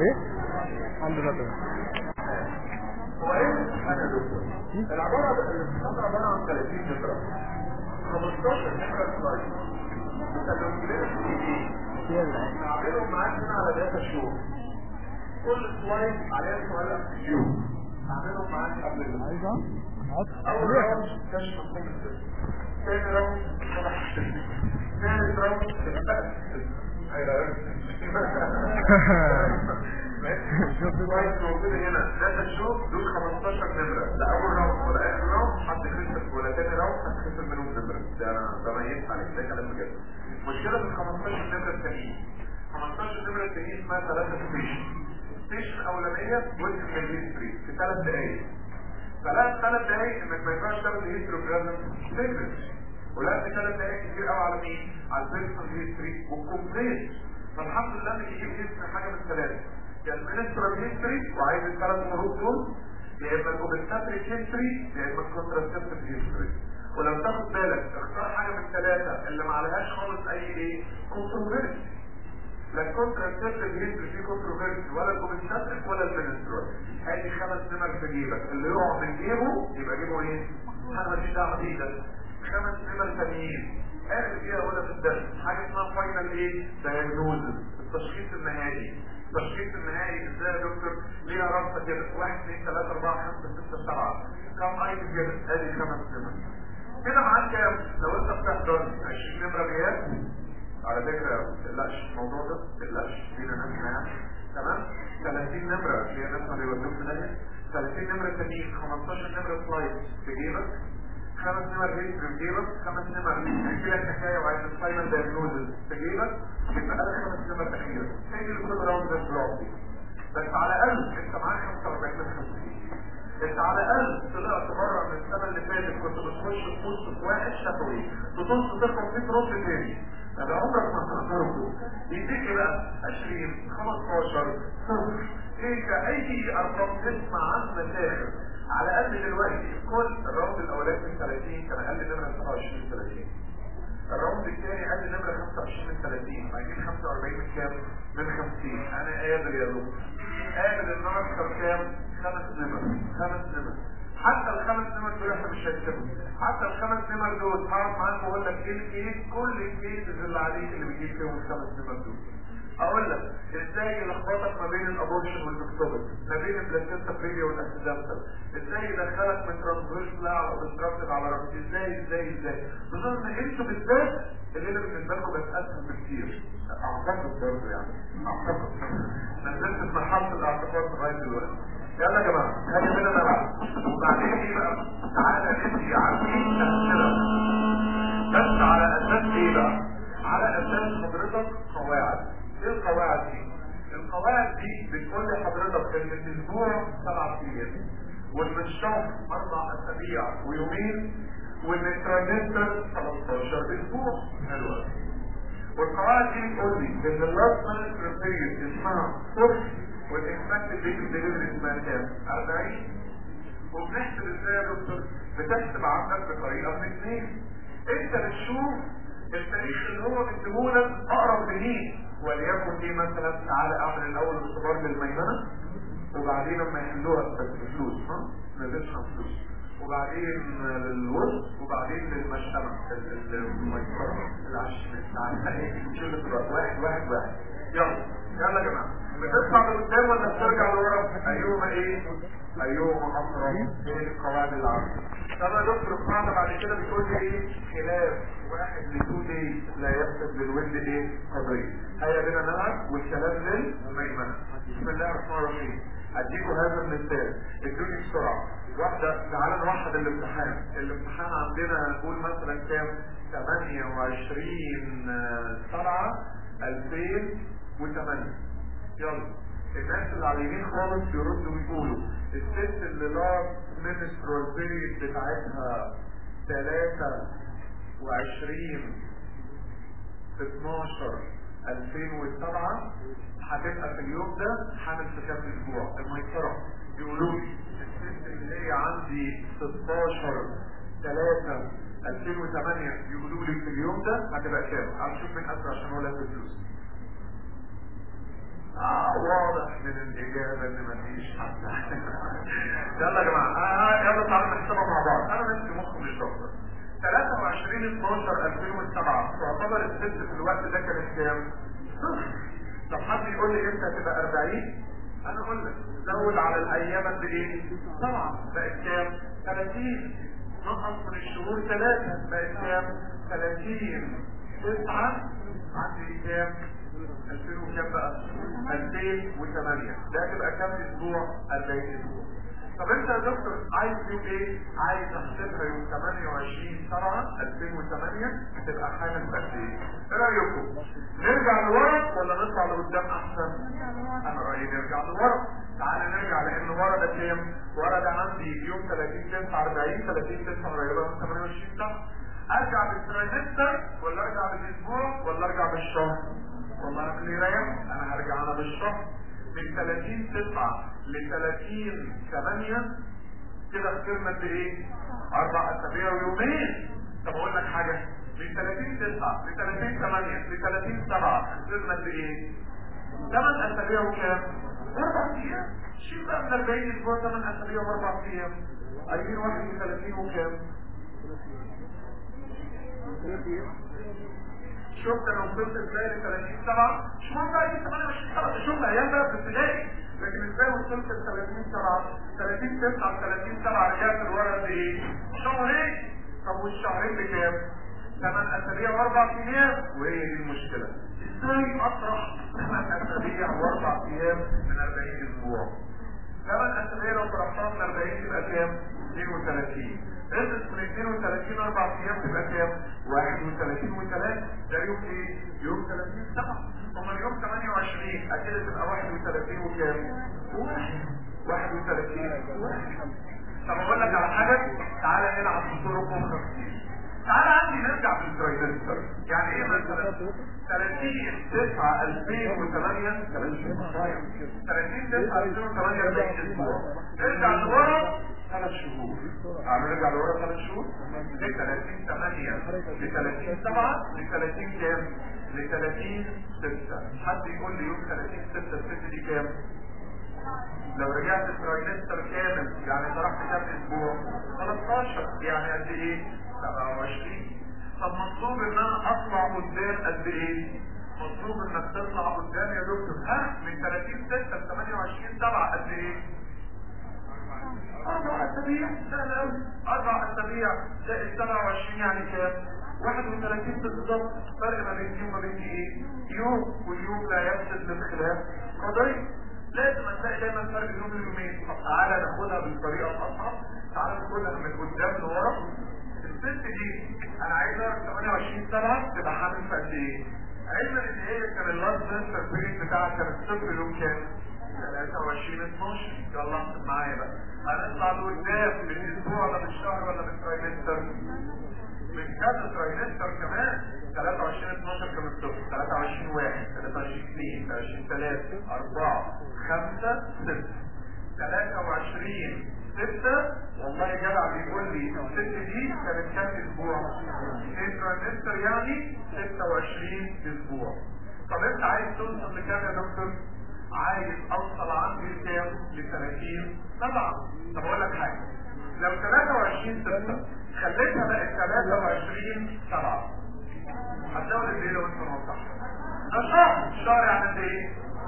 ايه الحمد لله تمام هو ايه انا دكتور العباره الخطر عباره عن 30 نمره 15 نمره سلايد نعملهم معاك هنا على داتا شو كل سلايد عليها سؤال ام كيو نعملهم معاك قبل ال- عايزه اول راوند كشف الكمبيوتر ثاني راوند شرح التكنيك ثالث راوند استقبال كويس موجودة هنا داتا شو دول 15 نمرة ده أول راوند ولا آخر راوند حد خسر ولا تاني راوند حد خسر منهم نمرة ده أنا بميز عليك ده كلام بجد مشكلة في ال 15 نمرة التانيين 15 نمرة التانيين اسمها ثلاثة ستيشن ستيشن أولانية جزء من الهيستوري في ثلاث دقايق ثلاث ثلاث دقايق انك ما ينفعش تعمل هيستوري بريزنت ستيتمنت ولازم ثلاث دقايق كتير قوي على مين؟ على البيرسونال هيستوري والكومبليت فالحمد لله ان يجيب هيستوري حاجه من ثلاثه يا المينسترال هيستوري وعايز الثلاث شروط دول يا اما الاوبستاتريك هيستوري يا اما الكونتراسبتيف هيستوري ولو تاخد بالك اختار حاجه من الثلاثه اللي ما عليهاش خالص اي ايه؟ كونتروفيرسي لا الكونتراسبتيف هيستوري فيه كونتروفيرسي ولا الاوبستاتريك ولا المينسترال ادي خمس نمر في جيبك اللي يقع من جيبه يبقى جيبه ايه؟ حاجه ماليش دعوه بيه ده خمس نمر ثانيين اخر فيها ولا في الدرس حاجه اسمها فاينل ايه؟ دايجنوزس التشخيص النهائي التشخيص النهائي ازاي يا دكتور ليها رابطه كده 1 2 3 4 5 6 7 كم ايتم كده ادي خمس نمر كده معاك كام؟ لو انت بتحضر 20 نمره غياب على فكره ما تقلقش الموضوع ده ما تقلقش فينا ناس معانا تمام 30 نمره فيها ناس ما بيودوك في داهيه 30 نمره تانيين 15 نمره سلايد في جيبك خمس نمر هيستري في جيبك خمس نمر احكي لك حكايه وعايز الفاينل دايجنوزز في جيبك يبقى لك خمس نمر اخيره هي دي الكل راوند ده بلوك بس على الاقل انت معاك 45 من 50 انت على الاقل طلعت بره من السنه اللي فاتت كنت بتخش تبص في واحد شفوي تبص ترفع فيه رد تاني ده عمرك ما هتقدره يديك ايه بقى 20 15 صفر ايه ده اي ارقام تسمع عن مشاكل على الاقل دلوقتي كل الراوند الاولاني من 30 كان اقل نمره 27 من 30 الراوند الثاني اقل نمره 25 من 30 بعدين 45 من كام؟ من 50 انا قادر يا دكتور قادر ان انا اكسر كام؟ خمس نمر خمس نمر حتى الخمس نمر دول احنا مش هنكتبهم حتى الخمس نمر دول هقعد معاك واقول لك ايه الكيس كل الكيسز اللي عليك اللي بيجيب فيهم الخمس نمر دول اقول لك ازاي يلخبطك ما بين الابورشن والدكتورت ما بين البلاسينتا بريديا والاكسيدنتال ازاي يدخلك من ترانسفيرس لا على اوبستراكتد على رأس ازاي ازاي ازاي بظن ان انتوا بالذات الليله بالنسبه لكم بقت اسهل بكتير اعتقد برضه يعني اعتقد نزلت في مرحله الاعتقاد لغايه دلوقتي يلا يا جماعه هاجي بينا نلعب وبعدين ايه بقى تعالى ندي عارفين امثله بس على اساس ايه بقى على اساس حضرتك قواعد ايه القواعد دي القواعد دي بتقول لحضرتك ان الاسبوع سبع ايام وان الشهر اربع اسابيع ويومين وان الترانزستور 13 اسبوع حلو قوي. والقواعد دي بتقول لي ان اللاست مانستر بيريد اسمها صفر والاكسبكتد ديت ديليفري اسمها كام 40 وبنحسب ازاي يا دكتور بتحسب عندك بطريقه من اثنين انت بتشوف التاريخ اللي هو مديهولك اقرب لمين وليكن ايه مثلا تعالى اعمل الاول اختبار للميمنه وبعدين لما يحلوها بس بفلوس ها ما نزلش فلوس وبعدين للوسط وبعدين للمشأمة الميسرة العشمة تعالى ايه شيل الصراط واحد واحد واحد يلا يلا يا جماعة بتطلع لقدام ولا بترجع لورا ايهما ايه ايهما اقرب ايه القواعد اللي عندك طب يا دكتور القاعدة بعد كده بتقول لي ايه خلاف واحد لتو دي لا يحسب للولد ايه قضية هيا بنا نلعب والكلام للميمنة بسم الله الرحمن الرحيم اديكم هذا المثال ادوني بسرعة واحدة تعالى نوحد الامتحان الامتحان عندنا هنقول مثلا كام 28 7 2008 يلا الناس اللي على اليمين خالص بيردوا ويقولوا الست اللي لاست منسترال بيريد بتاعتها 23 12 2007 هتبقى في اليوم ده حامل في كام اسبوع الميسرة بيقولوا لي الست اللي هي عندي 16 3 2008 بيقولوا لي في اليوم ده هتبقى كام؟ هنشوف مين اسرع عشان هو لازم فلوس. واضح من الاجابه ان مفيش حد يلا يا جماعه آه يلا تعالوا نحسبها مع بعض انا نفسي مخي مش دكتور 23 12 2007 تعتبر الست في الوقت ده كانت كام؟ صفر طب حد يقول لي امتى هتبقى 40 انا اقول لك زود على الايام قد ايه؟ طبعا بقت كام؟ 30 نقص من الشهور ثلاثة بقت كام؟ 30 9 عندي كام؟ 2000 وكام بقى؟ 2008 ده تبقى كام اسبوع؟ 40 اسبوع طب انت يا دكتور عايز يوم ايه؟ عايز احسبها يوم 28 7 2008 هتبقى حامل قد ايه؟ ايه رايكم؟ نرجع لورا ولا نطلع لقدام احسن؟ انا رايي نرجع لورا تعالى نرجع لان ورا ده كام؟ ورا ده عندي يوم 30 9 40 30 9 قريبه من 28 سنه ارجع بالترايمستر ولا ارجع بالاسبوع ولا ارجع بالشهر؟ والله انا اللي يريح انا هرجع انا بالشهر من 30 9 ل 30 8 كده خسرنا قد ايه؟ اربع اسابيع ويومين طب اقول لك حاجه من 30 9 ل 30 8 ل 30 7 خسرنا قد ايه؟ 8 اسابيع وكام؟ اربع ايام شيل بقى من 40 اسبوع 8 اسابيع واربع ايام عايزين 31 وكام؟ شفت انا وصلت ازاي ل 30 7 مش مهم بقى دي 28 7 شوف ايام بقى في ابتدائي لكن ازاي وصلت ل 30 7 30 9 30 7 رجعت لورا قد ايه؟ شهرين طب والشهرين بكام؟ 8 اسابيع واربع ايام وهي دي المشكله ازاي اطرح 8 اسابيع واربع ايام من 40 اسبوع؟ 8 اسابيع لو طرحتها من 40 تبقى كام؟ 32 ادرس من 32 اربع ايام تبقى كام؟ 31 و3 ده يوم ايه؟ يوم 30 7 ثم اليوم 28 اكيد تبقى 31 وكام؟ 31 طب اقول لك على حاجه تعالى نلعب في الطرق وخمسين تعالى عندي نرجع في الترايمستر يعني ايه مثلا 30 9 2008 30 9 2008 40 اسبوع ارجع لورا ثلاث شهور تعالوا نرجع لورا ثلاث شهور ل 30 8 ل 30 7 ل 30 كام؟ ل 30 6 حد يقول لي يوم 30 6 الست دي كام؟ لو رجعت الترايمستر كامل يعني طرحت كام اسبوع 13 يعني قد ايه 27 طب مطلوب ان انا اطلع قدام قد ايه مطلوب انك تطلع قدام يا دكتور ها من 30 6 ل 28 7 قد ايه اربع اسابيع سهل قوي اربع اسابيع زائد 27 يعني كام 31 بالظبط فرق ما بين دي وما بين دي ايه يوم واليوم لا يفسد للخلاف قضيه لازم هتلاقي دايما فرق يوم ويومين طب تعالى ناخدها بالطريقه الاصعب تعالى ناخدها من قدام لورا الست دي انا عايز اعرف 28 سنه تبقى حامل في قد ايه؟ علما ان هي كان اللاست سنتر بيريد بتاعها كان الصفر يوم كام؟ 23 12 يلا احسب معايا بقى هنطلع لقدام بالاسبوع ولا بالشهر ولا بالترايمستر؟ من كذا ترايمستر كمان 23 12 كان الصفر 23 1 23 2 23 3 4 5 6 23 ستة والله جدع بيقول لي الست دي كانت كام اسبوع؟ انترنستر يعني 26 اسبوع طب انت عايز توصل لكام يا دكتور؟ عايز اوصل عندي لكام؟ ل 30 طبعا طب اقول لك حاجه لو 23 6 خليتها بقت 23 7 هتزود قد ايه لو انت موضح؟ ده شهر شهر يعني قد ايه؟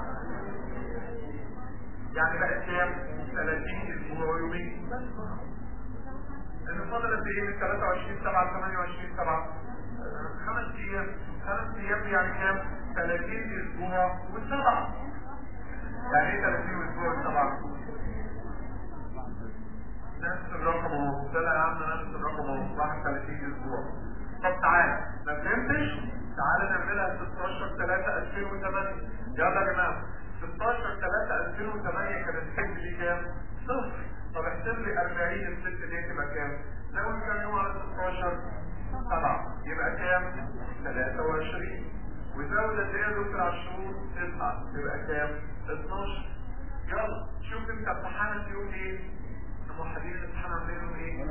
يعني بقت كام؟ 30 اسبوع ويومين المفاضل قد ايه من 23 7 ل 28 7 خمس ايام خمس ايام يعني كام 30 اسبوع والسبعه يعني ايه 30 اسبوع والسبعه نفس الرقم اهو ده يا عم نفس الرقم اهو راح 30 اسبوع طب تعالى ما فهمتش تعالى نعملها 16 3 2008 يلا يا جماعه 16 3 2008 كانت الست دي كام؟ صفر طب احسب لي 40 الست دي تبقى كام؟ زود كام يوم على 16 7 يبقى كام؟ 23 وزود قد ايه يا دكتور على الشهور؟ 9 يبقى كام؟ 12 يلا شوف انت امتحانك يوم ايه؟ المحاضرين امتحان عاملين يوم ايه؟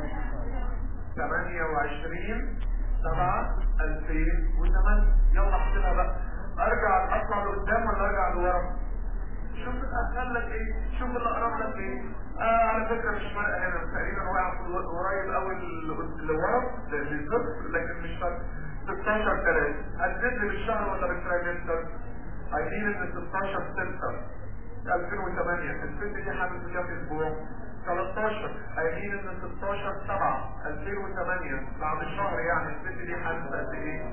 28 7 2008 يلا احسبها بقى ارجع اطلع لقدام ولا ارجع لورا؟ اسهل لك ايه شوف اللي اقرب لك ايه آه على فكره مش فارقه هنا تقريبا واقع في الو- قريب قوي اللي ورا للصفر لكن مش فارقه 16 3 هتزيد لي بالشهر ولا بالترايمستر؟ عايزين ان 16 6 2008 الست دي حامل فيها في اسبوع 13 قايلين ان 16 7 2008 بعد شهر يعني الست دي حامل في قد ايه؟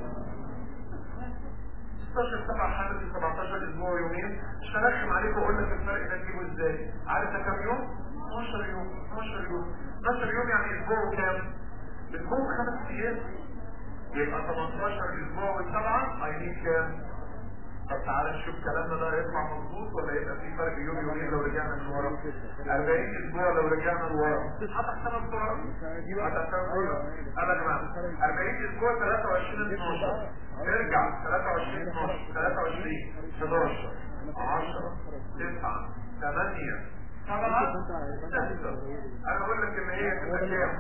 16 7 حامل في 17 اسبوع ويومين مش هرخم عليك واقول لك الفرق ده تجيبه ازاي عارف ده كام يوم 12 يوم 12 يوم 12 يوم يعني اسبوع وكام اسبوع وخمس ايام يبقى 18 اسبوع وسبعه عايزين كام طب تعالى نشوف كلامنا ده يطلع مظبوط ولا يبقى في فرق يوم يومين لو رجعنا لورا 40 اسبوع لو رجعنا لورا هتحسبها بسرعه هتحسبها بسرعه انا يا جماعه 40 اسبوع 23 12 ارجع 23 12 23 11 10 9 8 سبعة ستة انا اقول لك ان هي تبقى كام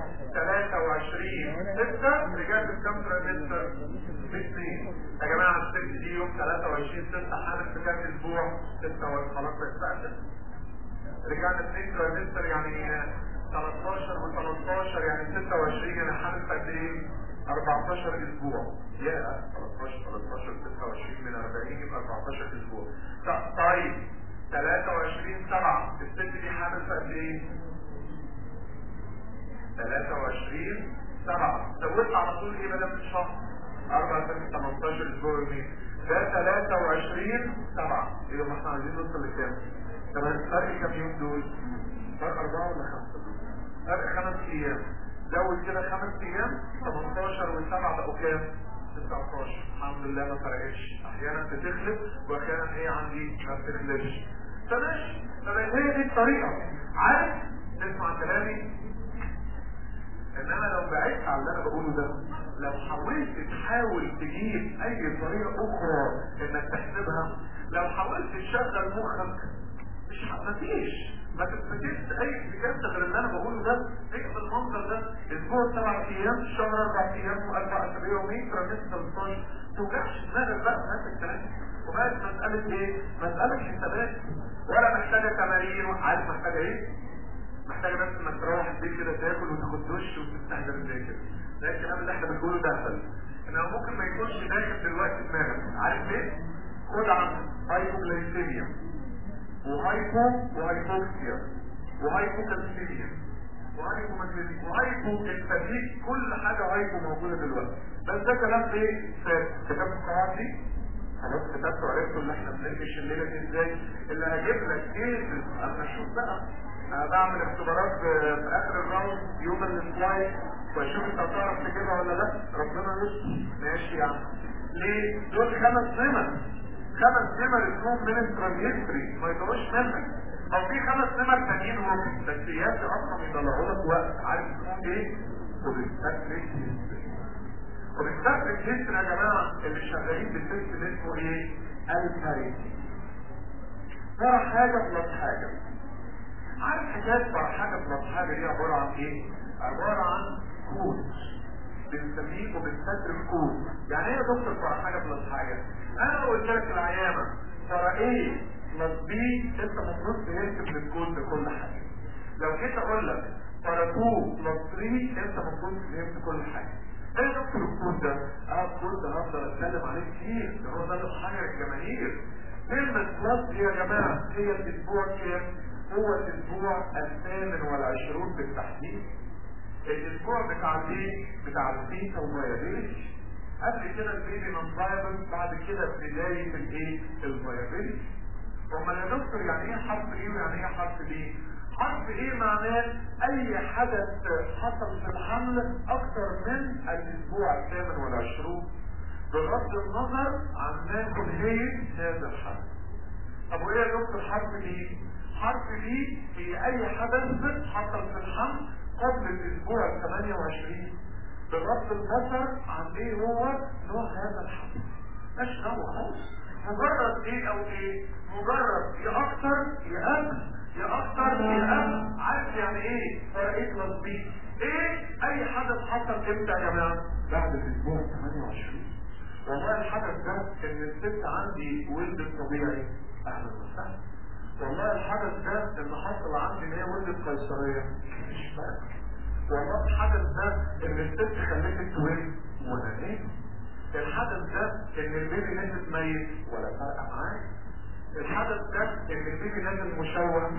23 6 رجعت بكام تريمستر باثنين يا جماعة الست دي يوم 23 6 حامل في كام اسبوع 6 خلاص بقت رجعنا اثنين تريمستر يعني 13 و 13 يعني 26 يعني حامل في قد ايه 14 اسبوع يا 13 13 26 من 40 يبقى 14 اسبوع ط- طيب 23 7 الست دي حامل في قد ايه 23 7 زودت على طول ايه بدل من شهر 4 سنة 18 اسبوع يومين ده 23 7 يبقى ما احنا عايزين نوصل لكام؟ تمام فرق كام يوم دول؟ فرق 4 ولا 5 دول؟ فرق 5 ايام زود كده 5 ايام 18 و7 بقوا كام؟ 19 الحمد لله ما فرقتش احيانا بتخلف واحيانا هي عندي ما بتخلفش فماشي طب هي دي الطريقه عارف تسمع كلامي انما لو بعدت على اللي انا بقوله ده لو حاولت تحاول تجيب اي طريقه اخرى انك تحسبها لو حاولت تشغل مخك مش ه- مفيش ما تفتكرش اي اجابه غير اللي انا بقوله ده هي بالمنظر ده اسبوع سبع ايام شهر اربع ايام واربع اسابيع يومين ترانيس 13 توجعش دماغك بقى بهذا الكلام وبقت مساله ايه؟ مساله حسابات ولا محتاجه تمارين عارف محتاجه ايه؟ محتاجه بس انك تروح البيت كده تاكل وتاخد دش وتستهدر زي كده ده الكلام اللي احنا بنقوله ده أسهل. انه ممكن ما يكونش داخل دلوقتي دماغك عارف ليه؟ خد عنه هايبوغلايسيميا وهايبو وهايبوكسيا وهايبوكالسيميا وهايبوماجنيزيا وهايبو التدريج كل حاجه هايبو موجوده دلوقتي بس ده كلام ايه؟ فات كتاب القواعد دي خلاص كتبت وعرفتوا اللي احنا بننقش الليله دي ازاي اللي هجيب لك كيسز اما اشوف بقى انا بعمل اختبارات في في اخر الراوند يوم السلايد واشوف انت هتعرف تجيبها ولا لا ربنا يستر ماشي يا عم ليه دول خمس نمر خمس نمر اسمهم منسترال هيستوري ما يطلعوش منك او في خمس نمر تانيين ممكن بس ياسي اصلا يطلعوا لك وقت عارف اسمهم ايه؟ وبالتاكد وبالتاكد هيستوري يا جماعه اللي شغالين بالسيستم اسمه ايه؟ الكاريتي ترى حاجه بلس حاجه عارف حكايه ترى حاجه بلس حاجه دي عباره عن ايه؟ عباره عن كود بنسميه وبنستخدم كود يعني ايه يا دكتور ترى حاجه بلس حاجه؟ انا قلت لك العيانه ترى ايه بلس بي انت المفروض تهتم بالكود بكل حاجه لو جيت اقول لك ترى 2 بلس 3 انت المفروض تفهم كل حاجه ايه يا دكتور الكود ده؟ اه الكود ده هفضل اتكلم عليه كتير ده هو ده اللي حاجه الجماهير كلمة بلس دي يا جماعة هي الاسبوع كام؟ هو الاسبوع الثامن والعشرون بالتحديد الاسبوع بتاع الايه؟ بتاع البيتا والفيابيلتي قبل كده البيبي نون فايبل بعد كده بداية الايه؟ الفيابيلتي امال يا دكتور يعني ايه حرف ايه ويعني ايه حرف بي؟ حرف ايه معناه اي حدث حصل في الحمل اكثر من الاسبوع الثامن والعشرون بغض النظر عن ما كلية هذا الحدث طب وايه يا دكتور حرف بي؟ حرف بي هي اي حدث حصل في الحمل قبل الاسبوع ال 28 بغض النظر عن ايه هو نوع هذا الحمل مش نوع خالص مجرد ايه او ايه مجرد يا اكتر يا اقل يا اكتر يا اقل عارف يعني ايه فرقيت بلس بي ايه اي حدث حصل امتى يا جماعه بعد الاسبوع 28 والله الحدث ده ان الست عندي ولدت طبيعي اهلا وسهلا والله الحدث ده اللي حصل عندي ان هي ولدت قيصريه مش فارق والله الحدث ده ان الست خلفت ولد وانا ايه الحدث ده ان البيبي نزل ميت ولا فرق معايا الحدث ده ان البيبي نازل مشوه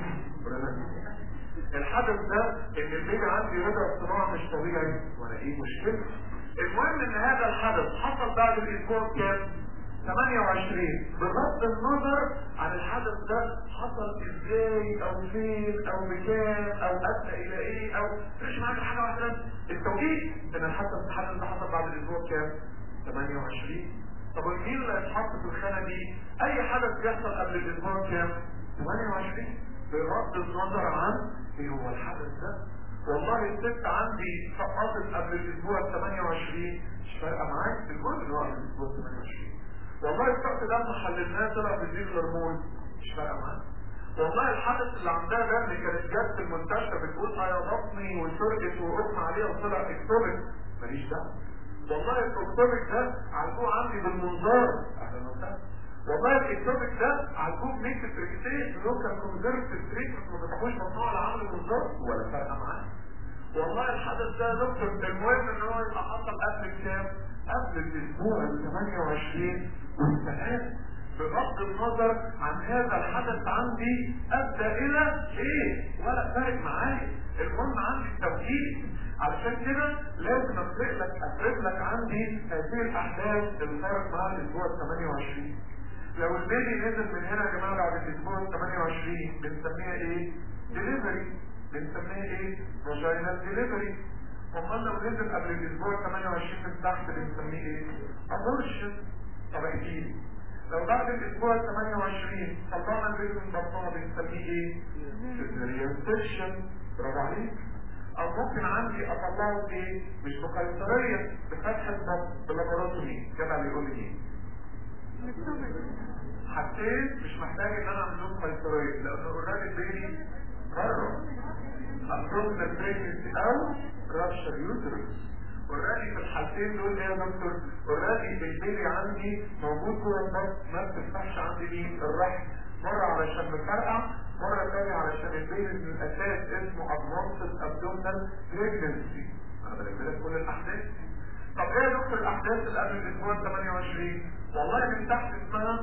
الحدث ده ان البيبي عندي رضا اصطناعي مش طبيعي وانا ايه مشكلة المهم ان هذا الحدث حصل بعد الاسبوع كام 28 بغض النظر عن الحدث ده حصل ازاي او فين او بكام او ادى الى ايه او مش معاك حاجه واحده التوقيت ان الحدث الحدث ده حصل بعد الاسبوع كام 28 طب مين اللي هيتحط في الخانه دي اي حدث بيحصل قبل الاسبوع كام 28 بغض النظر عن ايه هو الحدث ده والله الست عندي سقطت قبل الاسبوع 28 مش فارقه معاك المهم ان هو قبل الاسبوع 28 والله السقط ده ما حللناه طلع بالديك هرمون مش فارقه معاك والله الحدث اللي عندها ده اللي كانت جت في المستشفى بتقول اه يا بطني وسرقت واغمى عليها وطلع اكتوبك ماليش دعوه والله الاكتوبك ده عالجوه عندي بالمنظار اهلا وسهلا والله الاكتوبك ده عالجوه بميكس تريكسين لوكال كونزرفتيف تريتمنت ما بتاخوش ممنوع لعمل المنظار ولا فارقه معاه والله الحدث ده يا دكتور المهم ان هو يبقى حصل قبل كام؟ قبل الاسبوع ال 28 والسلام بغض النظر عن هذا الحدث عندي ادى الى ايه ولا فارق معايا المهم عندي التوحيد علشان كده لازم افرق لك افرق لك عندي هذه الاحداث اللي صارت مع الاسبوع ال 28 لو البيبي نزل من هنا يا جماعه بعد الاسبوع ال 28 بنسميها ايه؟ ديليفري بنسميها ايه؟ فاجينال ديليفري امال لو نزل قبل الاسبوع ال 28 من تحت بنسميه ايه؟ ابورشن طب احكي لي لو بعد الاسبوع ال 28 طلعنا البيبي من بطنها بنسميه ايه؟ سيزيريان سيكشن برافو عليك او ممكن عندي اطلعه بايه؟ مش بقيصريه بفتحه بطن بلابوراتومي كده اللي يقول لي ايه؟ حاجتين مش محتاج ان انا اعمل لهم قيصريه لان اوريدي البيبي بره ابروكسيمال بريجنسي او رابشر يوترس اوريدي في الحالتين دول ايه يا دكتور اوريدي البيبي عندي موجود جوه البطن ما بتفتحش عندي مين الرحم مره علشان مفرقع مره ثانيه علشان البيبي من الاساس اسمه ادفانسد ابدومينال بريجنسي انا بلم كل الاحداث طب ايه يا دكتور الاحداث اللي قبل الاسبوع 28 والله من تحت اسمها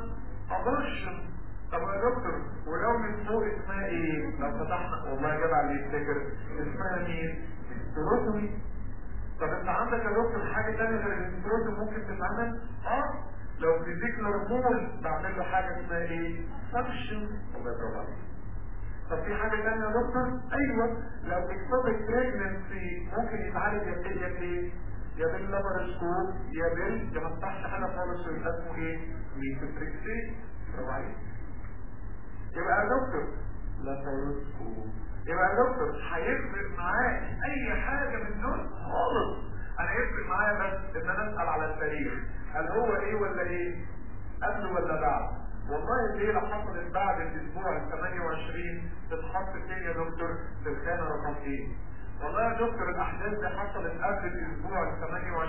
ابورشن طب يا دكتور ولو من فوق اسمها ايه لو فتحنا والله جدع اللي يفتكر اسمها مين استروتومي طب انت عندك يا دكتور حاجه ثانيه غير الاستروتومي ممكن تتعمل اه لو فيزيكلر مول بعمل له حاجه اسمها ايه سكشن الله برافو عليك طب في حاجه ثانيه يا دكتور ايوه لو اكتوبك بريجنسي ممكن يتعالج يا بايه يا بايه يا باللابرسكوب يا بال يا ما تفتحش حاجه خالص ويبقى اسمه ايه ميتوتريكسي برافو عليك يبقى يا دكتور لابرسكوب يبقى يا دكتور هيفرق معاك اي حاجه من دول خالص انا يفرق معايا بس ان انا اسال على التاريخ هل هو ايه ولا ايه قبل ولا بعد والله الليلة حصلت بعد الاسبوع ال 28 تتحط فين يا دكتور في الخانة رقم ايه والله يا دكتور الاحداث دي حصلت قبل الاسبوع ال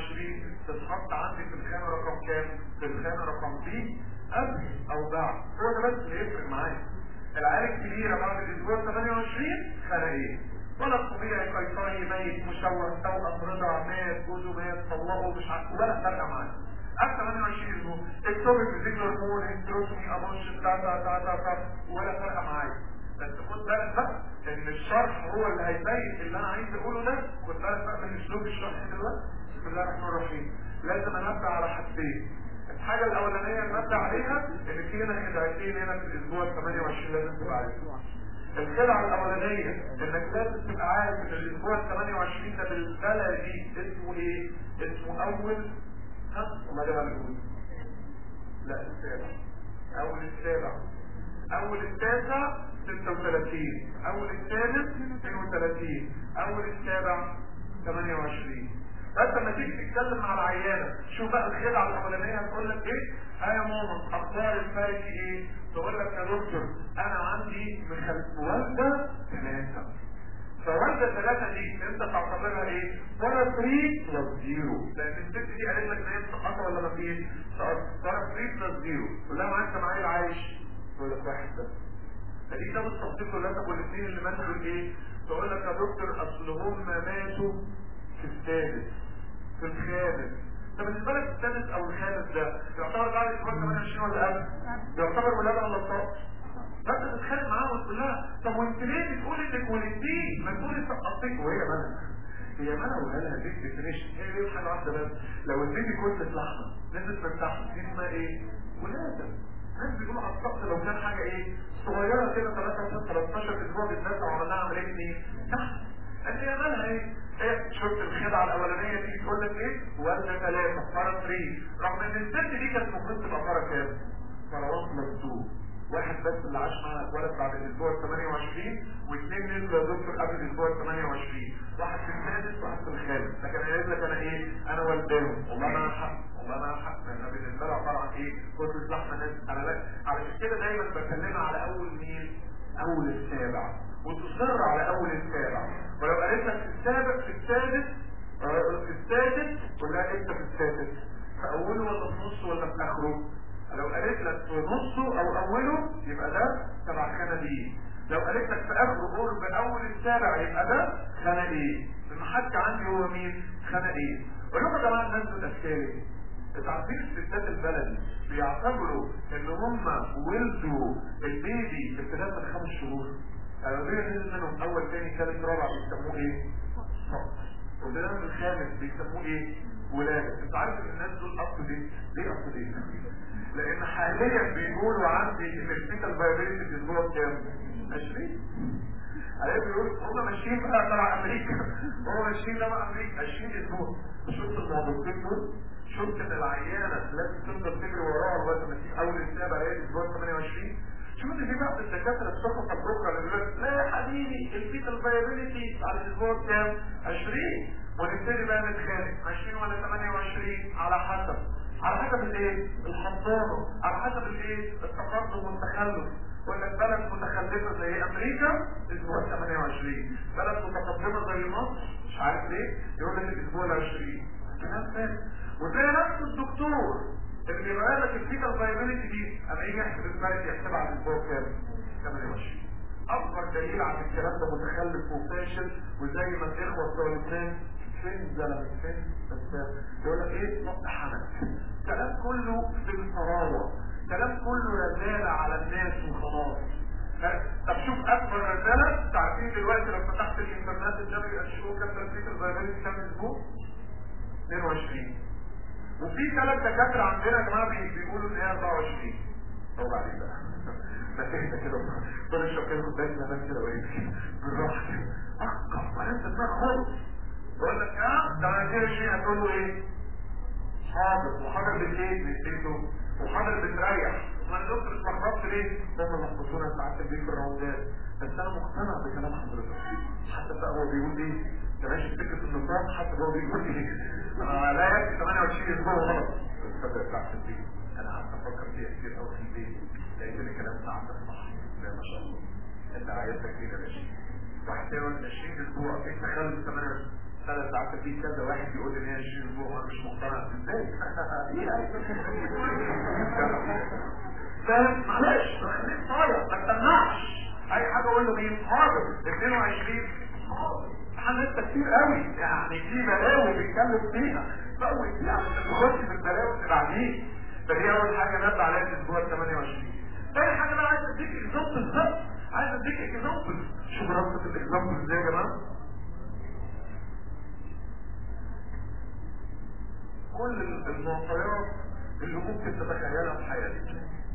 28 تتحط عندي في الخانة رقم كام في الخانة رقم دي قبل او بعد هو ده بس اللي يفرق معايا العيال الكبيرة بعد الاسبوع 28 خانة ايه ولا طبيعي قيصري ميت مشوه توأم رضا مات جوزه مات طلقه مش عارف ولا فرقة معايا قبل 28 اسبوع اكتوبك بذكر مول انتروسمي ابوش تا تا تا تا تا ولا فرقة معايا بس خد بالك بقى ان الشرح هو اللي هيبين اللي انا عايز اقوله ده خد بالك بقى من اسلوب الشرح دلوقتي بسم الله الرحمن الرحيم لازم انبه على حاجتين الحاجة الأولانية نبدأ عليها إن في هنا خدعتين هنا في الأسبوع ال 28 لازم تبقى عارفها. الخدعة الأولانية إنك لازم تبقى عارف إن الأسبوع ال 28 ده بالبلدي اسمه إيه؟ اسمه أول ها؟ وما ده بنقول لا السابع أول السابع أول التاسع 36 أول الثالث 32 أول السابع 28 فانت لما تيجي تتكلم مع العيانه شوف بقى الخدعه الاولانيه هتقول لك ايه ها يا ماما اخبار الفارق ايه تقول لك يا دكتور انا عندي مخلف والده ثلاثه فوالده ثلاثه دي انت تعتبرها ايه ولا 3 بلس 0 لان الست دي قالت لك ان هي سقطه ولا ما فيش سقطت 3 بلس 0 قول لها ما انت معايا عايش تقول لك واحد بس فدي ده بالتفصيل كلها طب والاثنين اللي ماتوا دول ايه؟ تقول لك يا دكتور اصل هم ماتوا في السادس في الخامس طب بالنسبه لك السادس او الخامس ده يعتبر بعد الاسبوع 28 ولا قبل؟ يعتبر ولاده ولا طاق؟ فانت تتخانق معاها وتقول لها طب وانت ليه بتقول انك ولدتيه؟ ما تقولي سقطتك وهي مالها؟ هي مالها ولا لها بيت ديفينيشن هي ليه حاجه واحده بس لو البيبي كتله لحمه نزلت من تحت دي اسمها ايه؟ ولاده الناس بيقولوا على السقط لو كان حاجه ايه؟ صغيره كده 13 13 اسبوع بالذات لو عملناها عمليه ايه؟ تحت قال هي مالها ايه؟ ايه شفت الخدعه الاولانيه دي تقول لك ايه؟ وزن ثلاثه فرا 3 رغم ان الست دي كانت المفروض تبقى فرا كام؟ فرا 1 بلس 2 واحد بس اللي عاش معاها اتولد بعد الاسبوع ال 28 واثنين نزلوا يا دكتور قبل الاسبوع ال 28 واحد في السادس واحد في الخامس لكن قايل لك انا ايه انا والداهم والله انا حق والله انا حق انا بالنسبه لها عباره عن ايه كتله لحمه ناس انا لا علشان كده دايما بكلمها على اول مين اول السابع وتصر على اول السابع ولو قالت لك في السابع في السادس آه، في السادس ولا انت في السادس في اوله ولا في نصه ولا في اخره لو قالت لك في نصه او اوله يبقى ده تبع خانه دي لو قالت لك في اخره قرب اول السابع يبقى ده خانه ايه المحك عندي هو مين خانه ايه ولو يا جماعه الناس بتشكالي تعرفين الستات البلدي بيعتبروا ان هم ولدوا البيبي في ابتداء من خمس شهور يعني لو البيبي نزل منهم اول ثاني ثالث رابع بيسموه ايه؟ صقر وابتداء من الخامس بيسموه ايه؟ ولاده انت عارف ان الناس دول اب دي ليه اب دي؟ لان حاليا بيقولوا عندي ان الفيتال فايبريشن الاسبوع كام 20 عليه بيقول هم ماشيين بقى تبع امريكا هم ماشيين تبع امريكا 20 اسبوع شفت الموضوعين دول شفت ان العيانه لازم تفضل تجري وراها لغايه ما تيجي اول السابع هي الاسبوع 28 شوف ان في بعض الدكاتره الصفقه البكره اللي بيقول لك لا يا حبيبي الفيتال فايبريتي على الاسبوع كام 20 ونبتدي بقى نتخانق 20 ولا 28 على حسب على حسب الايه الحضانه على حسب الايه التقدم والتخلف ولا بلد متخلفه زي امريكا اسبوع 28 بلد متقدمه زي مصر مش عارف ليه يقول لك الاسبوع ال 20 كلام فارغ وتلاقي نفس الدكتور اللي بيبقى لك الفيتال فايبيليتي دي اما يجي يحسب الفرق يحسبها على الاسبوع كام 28 اكبر دليل على الكلام ده متخلف وفاشل وزي ما الاخوه بتوع لبنان فين زلمه فين بس يقول لك ايه نقط حمد كلام كله في الفراوه كلام كله رساله على الناس وخلاص طب شوف اكبر رساله تعرفين دلوقتي لو فتحت الانترنت الدبليو اتش او كام ترتيب الفيروس كام اسبوع 22 وفي ثلاث دكاتره عندنا يا جماعه بي- بيقولوا ان هي 24 هو بعدين بقى ما تهدى كده طول الشوكيه كنت باين زمان كده ويمشي بالراحه كده احقق ولا انت دماغ خالص بقول لك اه ده انا كده شيء هتقول له ايه حاضر وحاضر بالليل بيتبيته وحاضر بتريح ما انا دكتور اتلخبطت ليه؟ هم لخبطونا ساعات البيت في الروضات بس انا مقتنع بكلام حضرتك حتى بقى هو بيقول ايه؟ بلاش فكره النظام حتى هو بيقول ايه؟ انا لا يكفي 28 اسبوع غلط الفتره بتاعت البيت انا قعدت افكر فيها كتير قوي في البيت لقيت ان كلام ساعتك صح لا ما شاء الله انت عيلتك كده ماشي واحد يقول 20 اسبوع في تخلف 8 ثلاث ساعات في كذا واحد يقول ان هي 20 اسبوع وانا مش مقتنع ازاي؟ فاهم معلش خليك صايع ما تمنعش اي حاجه اقول له مين حاضر 22 حاضر احنا لسه كتير قوي يعني في بلاوي بيتكلم فيها فوت فيها عشان تخش في البلاوي اللي بعدين فدي اول حاجه نبدا عليها في الاسبوع 28 تاني حاجه بقى عايز اديك اكزامبل بس عايز اديك اكزامبل شوف ربطه الاكزامبل ازاي يا جماعه كل المعطيات اللي ممكن تتخيلها في حياتك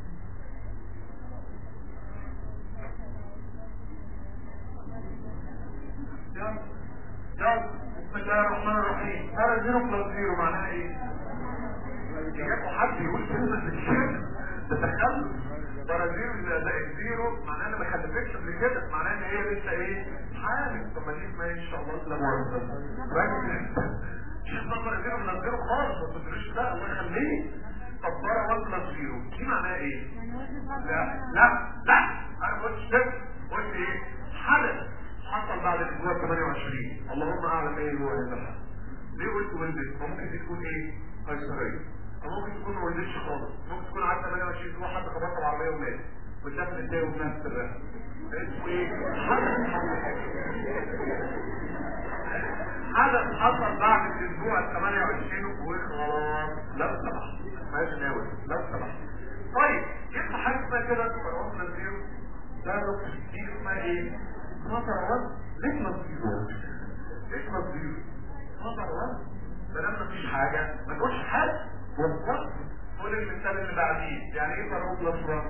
يلا يلا بسم الله الرحمن الرحيم ترى زيرو بلس زيرو معناها ايه؟ يجيبوا حد يقول كلمة الشرك تتخلف ترى زيرو زائد زيرو معناها انا ما خلفتش قبل كده معناها ان هي لسه ايه؟ حامل طب ما دي اسمها إيه ان شاء الله لا مؤاخذة راجل مش تقدر زيرو من زيرو خالص ما تدريش ده الله يخليك طب ترى وزن بلس زيرو دي معناها ايه؟ لا لا لا انا ما قلتش كده قلت ايه؟ حدث حصل بعد الاسبوع 28 اللهم اعلم ايه هو هذا الحدث ليه قلت ولدت ممكن تكون ايه قيصريه او ممكن تكون ما ولدتش خالص ممكن تكون عدى 28 اسبوع حد خبطها العربيه ومات وشاف النتائج وفي نفس الرحله اسمه ايه؟ حدث حصل بعد الاسبوع ال 28 وخلاص لو سمحت ماشي ناوي لو سمحت طيب جبت حاجه اسمها كده فرعون زيرو ده دي اسمها ايه؟ اسمها فرعون ليه نصيبه؟ ليه نصيبه؟ اسمها فرعون ما دام مفيش حاجه ما تقولش حاجه بالظبط قول المثال اللي بعديه يعني ايه فرعون بلس 1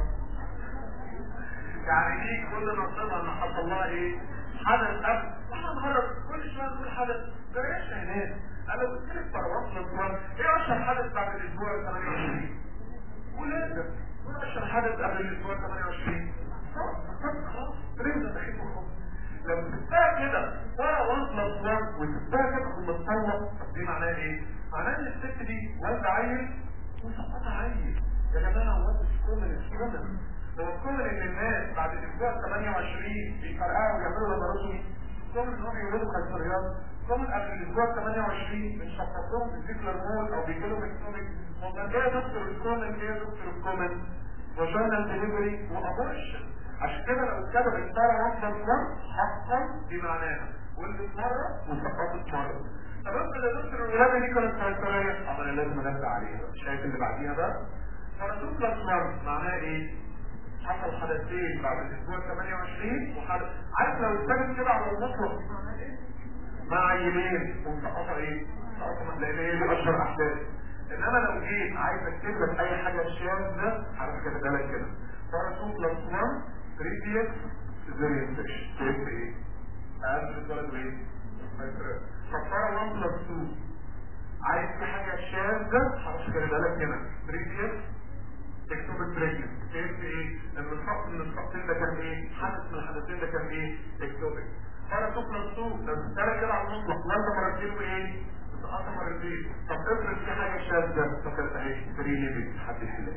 يعني دي كل نصيبها ان حصل لها ايه حدث قبل احنا نهرب كل شويه نقول حدث بلاش هناك انا قلت لك فرعون بلس 1 ايه اشهر حدث بعد الاسبوع ال 28 ولازم اشهر حدث قبل الاسبوع 28 خلاص رجل دخيل لما تبقى كده ترى وانت مصنع وتبقى كده في المتصور دي معناها ايه؟ معناها ان الست دي والده عيل وسقطها عيل يا جماعه هو مش كومن الكومن هو الكومن ان الناس بعد الاسبوع 28 بيفرقعوا ويعملوا لاباروتومي كومن ان هم يولدوا كانسريات كومن قبل الاسبوع 28 بنشخص لهم بالذكر مول او بيجي لهم اكتوميك هم ايه دكتور الكومن ايه دكتور الكومن فاجينال ديليفري وابورشن عشان كده لو كتب التارة واحدة مرة حقا دي معناها ولدت مرة وسقطت مرة طب انت يا دكتور الولادة دي كانت كانسرية طب انا لازم انبه عليها شايف اللي بعديها ده فرسول بلس مرة معناها ايه؟ حصل حدثين بعد الاسبوع 28 وحدث عارف لو اتكلم كده على المطلق مع عيلين ومسقطة ايه؟ مسقطة لان هي دي اشهر احداث انما لو جيت عايز اكتب لك اي حاجة شاذة هعرف كده لك كده فرسول بلس 1 previous cesarean section كيف ايه؟ اقل من الدرجة ايه؟ فكرة 1 plus 2 عايز في حاجة شاذة هرش كده لك هنا previous ectopic pregnancy كيف ايه؟ ان الخط من الخطين ده كان ايه؟ حدث من الحدثين ده كان ايه؟ ectopic فرة 2 plus 2 لو تتكلم كده على المطلق لازم مرتين وايه؟ بتقطع مرتين طب افرض في حاجة شاذة فكرت اهي 3 ليفل حد يحلها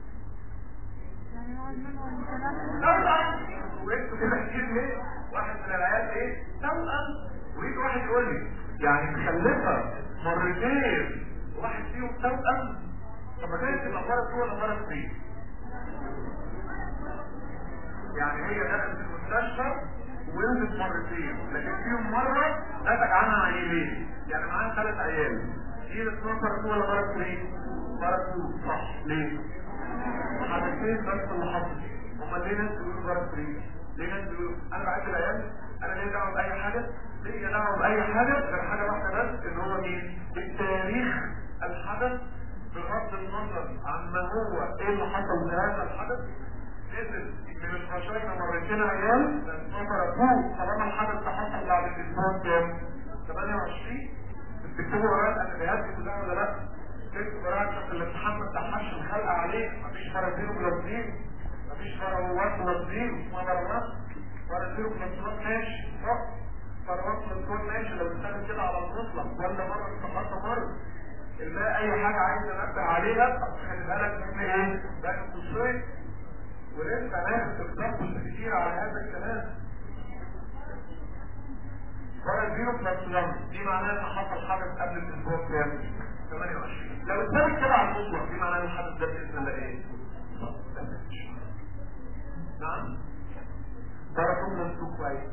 توأم وانتوا كده كتير ليه واحد من العيال ايه توأم ويجي واحد يقول لي يعني مخلفة مرتين واحد فيهم توأم طب ما كانت تبقى مرض فيه ولا مرض فيه يعني هي دخلت المستشفى وولدت مرتين لكن فيهم مرة نتج عنها عيالين يعني معاها ثلاث عيال دي اسمها مرض فيه ولا مرض فيه؟ مرض فيه صح ليه؟ حدثين بس اللي حصل هما ليه ناس بيقولوا جرس فري ليه ناس بيقولوا انا بعد العيال انا ليه دعوه باي حاجه ليه دعوه باي حاجه غير حاجه واحده بس ان هو مين التاريخ الحدث بغض النظر عن ما هو ايه اللي حصل في هذا الحدث نزل من الفشاية مرتين عيال نظر فوق طالما الحدث ده حصل بعد الاسبوع كام 28 بتكتبوا وراء الانبياء دي كلها ولا لا تكتب وراء عشان الامتحان ما تحملش الخلق عليه مفيش فرق زيرو بلس زيرو مفيش فروات بلس زيرو اسمها فروات فرق زيرو بلس وان ماشي صح فروات بلس وان ماشي لو اشتغل كده على المطلق ولا مرة استحقت مرة الباقي اي حاجة عايز انبه عليها خلي بالك من ايه ده القصير ولسه ناس بتتنفس كتير على هذا الكلام فرق زيرو بلس 1 دي معناها ان حصل حدث قبل الاسبوع كام 28 لو اتثبت كده على المطلق دي معناها ان الحدث ده باذن الله ايه نعم درجة منسوق كويس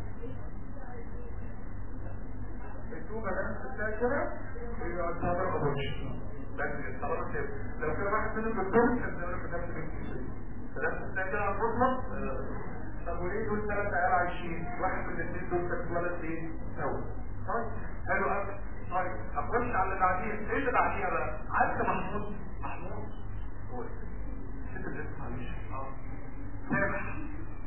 التوبة ده بتاعي كده يبقى تعتبر ابورشن بس طالما كده لو كده واحد منهم دكتور كان زمان كتبت بالكتير فده بتاعي كده على المطلق طب وليه دول ثلاث عيال عايشين واحد من الاثنين دول كان اتولد ايه سوا طيب حلو قوي طيب اخش على اللي بعديها ايه اللي بعديها بقى عارف محمود محمود هو ست الاسم معلش اه سامح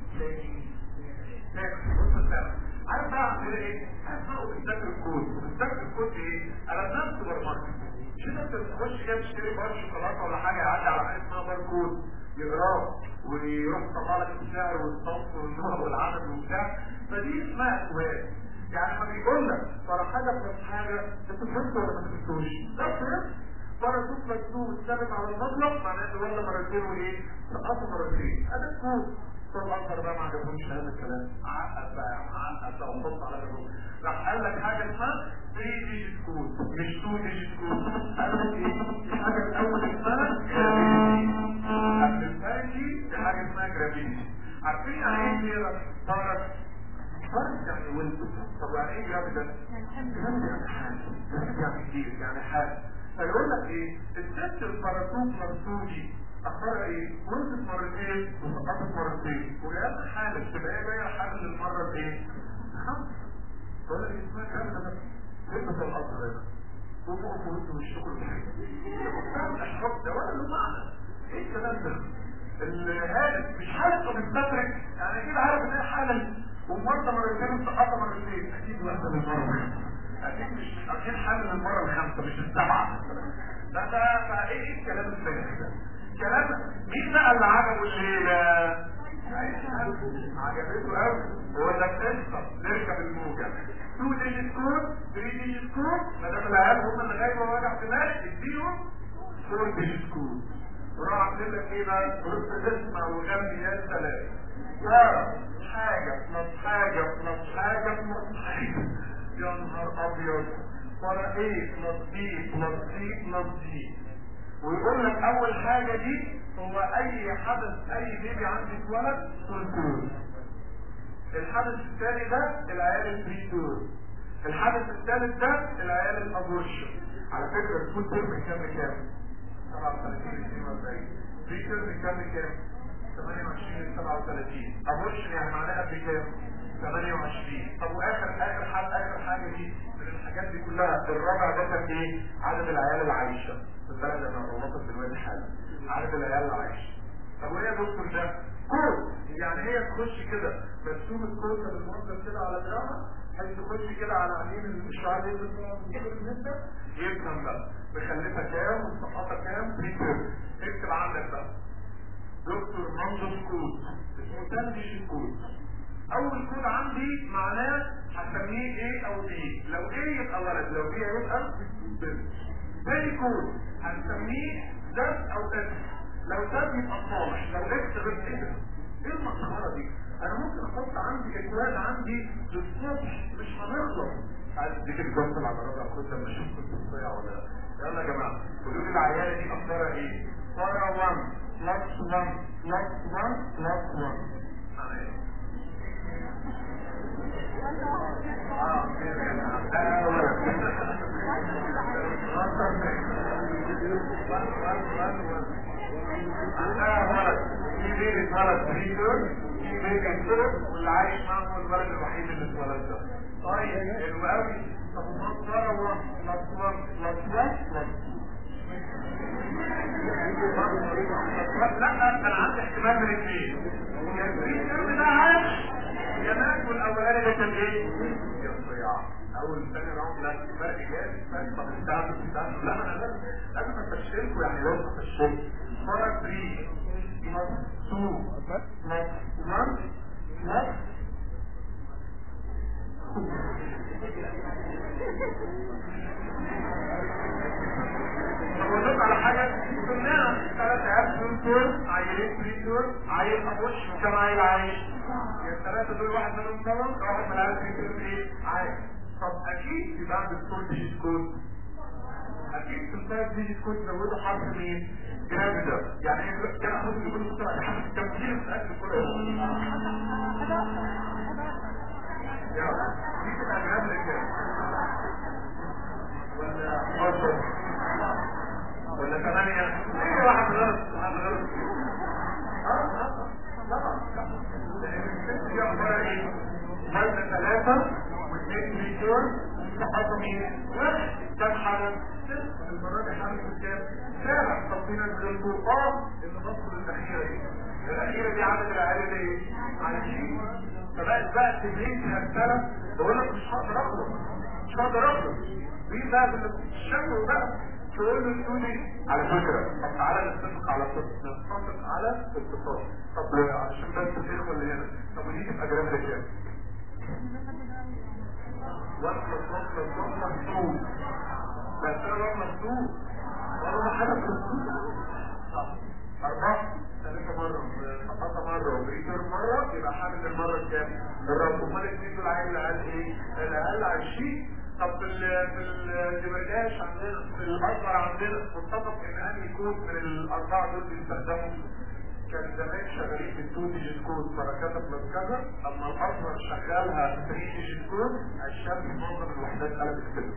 عارف بقى اعمل ايه؟ هسمعه بيستخدم الكود وبيستخدم الكود ايه؟ انا بنفس سوبر ماركت مش انت بتخش كده تشتري بار شوكولاته ولا حاجه يعدي على حاجه اسمها باركود يقراه ويروح يطلع لك السعر والصوت والنوع والعدد وبتاع فدي اسمها اكواد يعني ما بيقول لك ترى حاجه من حاجه انت فهمت ولا ما فهمتوش؟ ده فهمت مرة تطلق مكتوب ثابت على المطلق معناه ان ولا مرتين وايه؟ سقطوا مرتين هذا الكود طب اكبر بقى ما عجبهمش هذا الكلام عقد بقى عقد بقى وحط على جنوب راح قال لك حاجه اسمها 3 ديجيت كود مش 2 ديجيت كود قال لك ايه؟ في حاجه الاول اسمها جرافيتي قبل الفرنجي في حاجه اسمها جرافيتي عارفين يعني ايه كده بارك بارك يعني ولد طب يعني ايه جرافيك ده؟ يعني حاجه يعني كتير يعني حاجه فيقول لك ايه الست الباراسوت مرسوجي اخبارها ايه؟ ولدت مرتين وسقطت مرتين وجاءت حالة تبقى هي جايه حامل المره الايه؟ خمسه بقول لك اسمها كام ده؟ لبس القصر هنا وفوق فلوسه من الشغل فاهم الاشراف ده ولا له معنى ايه الكلام ده؟ الهالك مش حالة بتستدرك يعني اكيد عارف ان هي حالة ومرة مرتين وسقطة مرتين اكيد واحدة من المرة اكيد مش اكيد حامل المرة الخامسة مش السبعة ده ده ده ايه ايه الكلام الفارغ ده؟ كلام مين بقى اللي عجبه الليلة؟ عجبته قوي بقول لك قصة نركب الموجة 2 ديجيت كود 3 ديجيت كود ما دام العيال هم اللي غايبه ووجع دماغ اديهم 4 ديجيت كود وراح عاملين لك ايه بقى؟ رص اسمع وغني يا سلام يا حاجة بلس حاجة بلس حاجة بلس حاجة يا نهار ابيض ورا ايه بلس بي بلس سي بلس دي ويقول لك اول حاجة دي هو اي حدث اي بيبي عندي اتولد سلكون الحدث الثاني ده العيال البريتور الحدث الثالث ده العيال الابورشن على فكرة الفول ترم كام بكام 37 42 بريتور بكام بكام 28 37 ابورشن يعني معناها بكام 28 طب واخر اخر حاجه اخر حاجه دي من الحاجات دي كلها الرابع ده كان ايه عدد العيال اللي عايشه في البلد انا غلطت دلوقتي حالا عدد العيال اللي عايشه طب وايه يا دكتور ده كود يعني هي تخش كده مرسوم الكوسه بالمنظر كده على دراعها حيث تخش كده على عينين الشعر ينزل كده بالنسبه يفهم بقى مخلفه كام ومسقطه كام بريتر اكتب عندك بقى دكتور منظر كود اسمه تنجش كود اول كود عندي معناه هسميه ايه او بي لو ايه يبقى ولد لو بي يبقى بنت تاني كود هنسميه ده او اكس لو ده يبقى صالح لو اكس غير كده ايه المسخره دي انا ممكن احط عندي اكواد عندي للصبح مش هنخلص عايز اديك اكزامبل على ربع كود لما اشوف كنت صيع ولا لا يلا يا جماعه قولوا لي العياله دي اخبارها ايه؟ صار 1 بلس 1 بلس 1 بلس 1 معنى ايه؟ واللي عايش معاهم هو الولد الوحيد اللي اتولد ده طيب حلو قوي طب نصارى بلس بلس 1 بلس 1 بلس لا انا عندي احتمال من اثنين يا الفريق ده عاش يا مات والاولاني ده كان ايه؟ يا صياع اول ثاني راوند لا فرق جامد فرق طب استعمل استعمل لا انا لازم لازم افشلكم يعني لازم افشلكم مرة 3 بلس 2 بلس 1 بلس بقول على حاجة قلناها ثلاث عيال سنتور عيلين بريتور عيل أبوش وكم عيل عايش الثلاثة دول واحد منهم طبعا واحد من العيال بريتور ايه عايش طب أكيد في بعد الكود ديجيت كود أكيد في الثلاث ديجيت كود زودوا حرف مين؟ جرافيدا يعني ايه كان أخذ يقول مستوى كم كيلو في الأكل كله يلا دي تبقى جرافيدا كام؟ ولا 12 ولا ثمانية ايه واحد غلط واحد غلط اه اه طبعا لان الست دي اخبارها ايه مادة ثلاثة واثنين مليون ومستحقة مين واحد كم حالة ست المرة دي حالة كام سابع تطبينا بالقرآن اللي نصر الأخيرة دي الأخيرة دي عدد العيال ايه عايشين فبقت بقى تمرين هالثلاث بقول لك مش هقدر اخلص مش هقدر اخلص مين بقى بالشكل بقى تقول له تقول لي على فكرة طب تعالى نتفق على نتفق على اتفاق طب عشان بس الاخوة اللي هنا طب ودي تبقى جرام ده كام؟ واحدة واحدة واحدة مفتوح بس انا واحدة مفتوح والله ما حاجة مفتوح أربعة ثلاثة مرة سقطة مرة وبريتر مرة يبقى حامل المرة الكام؟ الرب امال الاثنين دول عايز الأقل ايه؟ الأقل عشرين طب في ال في الدمجاج عندنا في الأصغر عندنا متفق إن أن يكون من الأربعة دول بيستخدموا كان زمان شغالين بالتو ديجيت كود بركاته بلس كذا اما الاصغر شغالها 3 ديجيت كود الشمس معظم الوحدات قلبت كده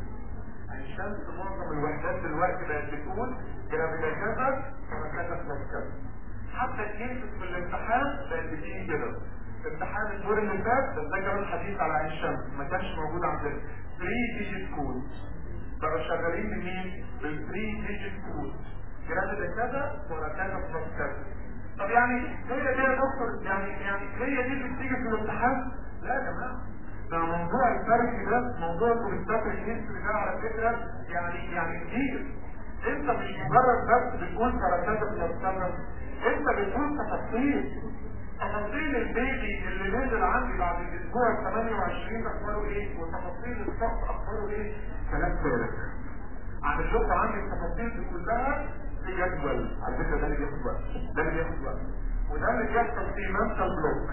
الشمس معظم الوحدات دلوقتي بقت بتقول جرافيتا كذا بركاته بلس كذا حتى الكيسز في الامتحان بقت بتيجي كده امتحان الدور اللي فات ده كان الحديث على عين الشمس ما كانش موجود عندنا 3 ديجيت كود بقوا شغالين بمين؟ بال 3 ديجيت كود جرافيتا كذا بركاته بلس كذا طب يعني هي دي يا دكتور يعني يعني هي دي اللي بتيجي في الامتحان لا يا جماعه ده موضوع الفرق ده موضوع كورسات الهيستوري ده على فكره يعني يعني كتير انت مش مجرد بس بتقول درجات السنه انت بتقول تفاصيل تفاصيل البيبي اللي نزل عندي بعد الاسبوع ال 28 اخباره ايه وتفاصيل الصف اخباره ايه كلام فارغ عشان شوف عندي التفاصيل دي كلها في جدول على فكره ده اللي بياخد وقت ده اللي بياخد وقت وده اللي بيحصل في منتال بلوك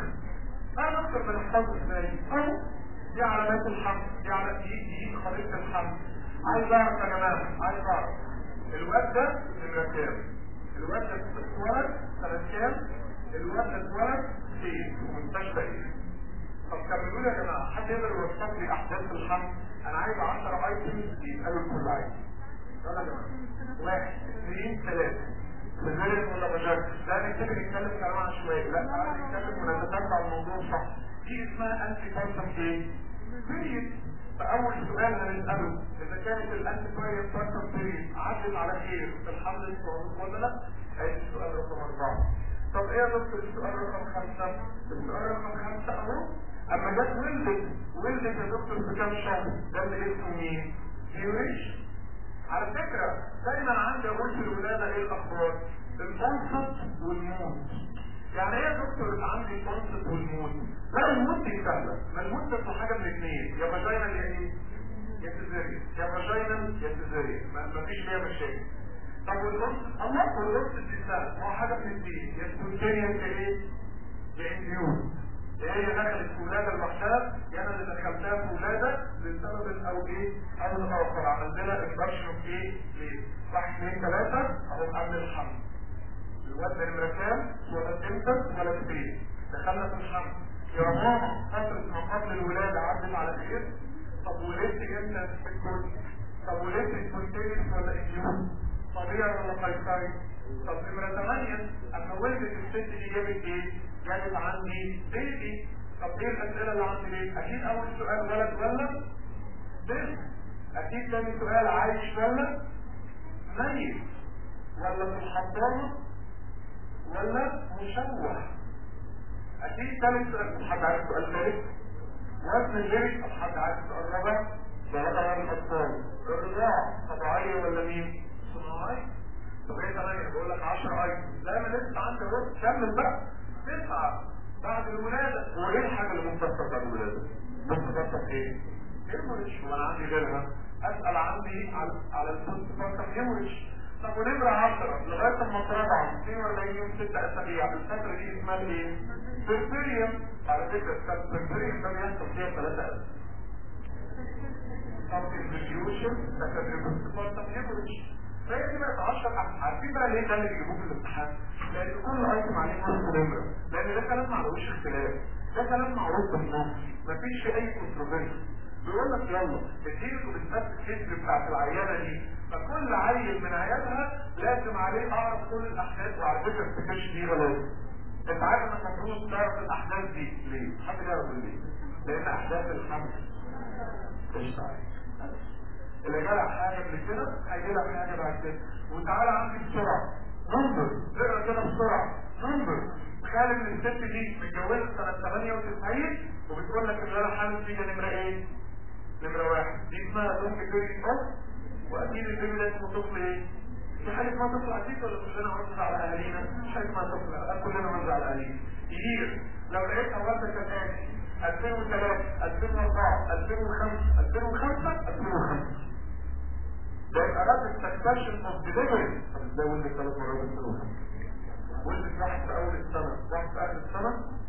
انا اكتر من الحفظ ازاي اهو دي علامات الحمل دي على دي دي خريطه الحمل عايز اعرف يا جماعه عايز اعرف الواد ده نمره كام الواد ده اتولد سنه كام الواد ده اتولد فين في مستشفى ايه طب كملوا لي يا جماعه حد يقدر يوصف لي احداث الحمل انا عايز 10 ايتمز يتقالوا كل عايز يلا يا جماعه واحد اثنين ثلاثة سيزيريان ولا مجرد لا نبتدي نتكلم كلام عشوائي لا تعالى نتكلم ونتتبع الموضوع صح دي اسمها انتي كونسم ايه؟ بيريد فاول سؤال هنساله اذا كانت الانتي كونسم بيريد عدت على خير في الحمل الصعود ولا لا؟ هذا السؤال رقم اربعة طب ايه يا دكتور السؤال رقم خمسة؟ السؤال رقم خمسة اهو اما جت ولدت ولدت يا دكتور في كام شهر ده اللي اسمه مين؟ ديوريشن على فكرة دايما عندي اقول في الولادة ايه الاخبار الانصت والموت يعني ايه يا دكتور عندي الانصت والموت لا الموت دي سهلة ما الموت ده حاجة من الاثنين يا فاجينا يا ايه يا سيزاريان يا فاجينا يا سيزاريان ما فيش فيها مشاكل طب والانصت الله والانصت دي سهلة هو حاجة من الاثنين يا سبونتينيوس يا ايه يا انديوز هي دخلت في ولادة لوحدها يا انا اللي دخلتها في ولادة لسبب او ايه او الاخر عملت لها انفكشن في ايه ليه واحد اثنين ثلاثة اهو قبل الحمل الواد ده نمرة كام ولد امتى ولد فين دخلنا في الحمل يا ماما فترة ما قبل الولادة عدت على خير طب ولدت امتى في الكل طب ولدت سبونتينيوس ولا انجيوز طبيعي ولا قيصري طب نمرة 8 اما ولدت الست دي جابت ايه جابت عندي بيبي طب ايه الاسئله اللي عندي ليه اكيد اول سؤال ولد ولا بنت اكيد ثاني سؤال عايش ولا ميت ولا في الحضانه ولا مشوه اكيد ثالث سؤال حد عايز سؤال ثالث وزن الليل طب حد عايز سؤال رابع ده رقم الاطفال الرضاعه طبيعيه ولا مين صناعي طب ايه ثمانية بقول لك 10 ايتم لا ما لسه عندي رد كمل بقى تسعة بعد الولادة هو ايه الحاجة اللي ممكن تحصل بعد الولادة؟ ممكن تحصل ايه؟ هيموريج وانا عندي غيرها اسأل عندي على على البوست فاكر هيموريج طب ونمرة 10 لغاية اما تراجع 42 يوم 6 اسابيع الفترة دي اسمها ايه؟ بيربيريوم على فكرة البيربيريوم ده بيحصل فيها ثلاثة اسابيع substitution secondary postpartum hemorrhage فهي دي بقت 10 عارفين بقى ليه ده اللي بيجيبوه في الامتحان؟ لان كل ايتم عليه نص نمره لان ده كلام معلوش اختلاف ده كلام معروف بالنص مفيش في اي كونتروفيرسي بيقول لك يلا اديله بالذات الهيستوري بتاعت العيانه دي فكل عيل من عيالها لازم عليه اعرف كل الاحداث وعلى فكره ما تفتكرش دي غلط انت عارف انك المفروض تعرف الاحداث دي ليه؟ حد يعرف ليه؟ لان احداث الحمل تشتغل اللي جالك حاجة من كده هيجي لك حاجة بعد كده وتعالى عندي بسرعة ننظر اقرا كده بسرعة ننظر تخيل ان الست دي متجوزة سنة 98 وبتقول لك ان انا حامل فيها نمرة ايه؟ نمرة واحد دي اسمها دونك بيري اوف واكيد البيبي ده اسمه طفل ايه؟ في حاجة اسمها طفل عزيز ولا كلنا نرد على اهالينا؟ مش حاجة اسمها طفل لا كلنا نرد على اهالينا يجيب لو لقيتها والدة كالآتي 2003 2004 2005 2005 2005 ده يبقى رابط سكسيشن اوف ديليفري طب ازاي ولد ثلاث مرات السنه ولد واحد في اول السنه واحد في اخر السنه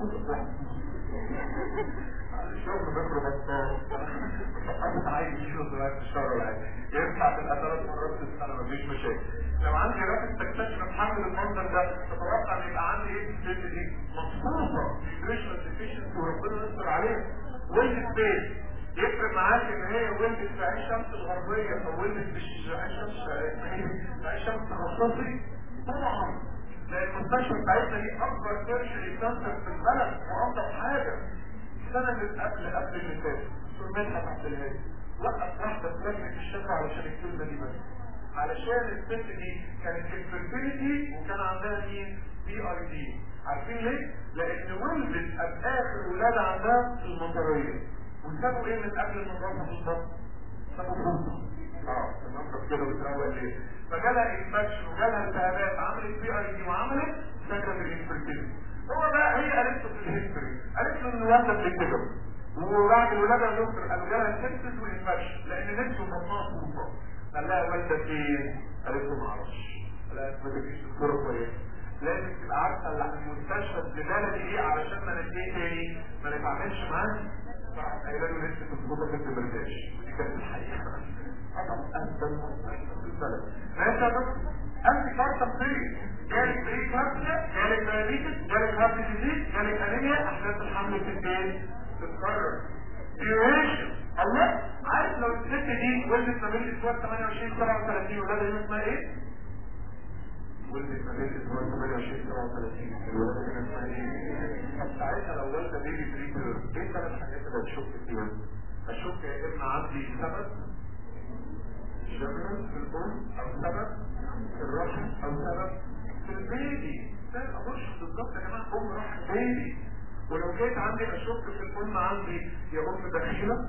الشغل بكره بطال انا عايز اشوف دلوقتي الشهر العادي ينفع تبقى ثلاث مرات في السنه مفيش مشاكل لو عندي رافد تكتشف حمل المنظر ده تتوقع ان يبقى عندي ايه في الست دي مخصوصه نيوتريشنال ديفيشنسي وربنا يستر عليها ولد سبيس يفرق معاك ان هي ولدت في عين شمس الغربيه او ولدت في عين شمس في عين شمس تخصصي طبعا لان المستشفى بتاعتنا دي اكبر تيرشري سنتر في البلد وافضل حاجه السنه اللي قبل قبل اللي فاتت دكتور مدحت عبد الهادي وقف واحده تلجنه الشفا علشان الكلمه دي بس علشان الست دي كانت انفيرتيليتي وكان عندها مين؟ بي اي دي عارفين ليه؟ لان ولدت اخر ولاده عندها في المطريه وسابوا ايه من قبل النظافه في البطن؟ سابوا فوق اه النظافه كده بتروق ليه؟ فجالها انفكشن وجالها التهابات عملت بي اي دي وعملت سكندري انفيرتيليتي هو بقى هي قالت له في الهيستوري قالت له ان والدك بيكتبه وبعد الولاده يا دكتور قالوا جالها سيبسس وانفكشن لان نفسه بطنها فوق قال لها والدك ايه؟ قالت له ما اعرفش قال لها ما تجيش دكتوره كويسه لازم تبقى عارفه اللي المستشفى الزباله دي ايه علشان ما نتجيه تاني ما نتعاملش معاه فراحت قايله له لسه في الصوره ما تبرداش ودي كانت الحقيقه طبعا اهبل مستشفى في البلد ماشي يا دكتور انت كارت فري جالك بري كلابسيا جالك دايابيتس جالك هارت ديزيز جالك انيميا احداث الحمل في البيت تتكرر ديوريشن الله عارف لو الست دي ولدت ما بين الاسبوع 28 37 ولاده يوم اسمها ايه؟ ولدت ما بين الاسبوع 28 37 الولاده كان اسمها ايه؟ طب ساعتها لو والده بيبي بريتر ايه الثلاث حاجات اللي هتشك فيها؟ اشك يا اما عندي سبب جنرال في الام او سبب في الرحم او سبب في البيبي ده ابص بالظبط يا جماعه ام راحت بيبي ولو جيت عندي اشك في الام عندي يا ام دخيله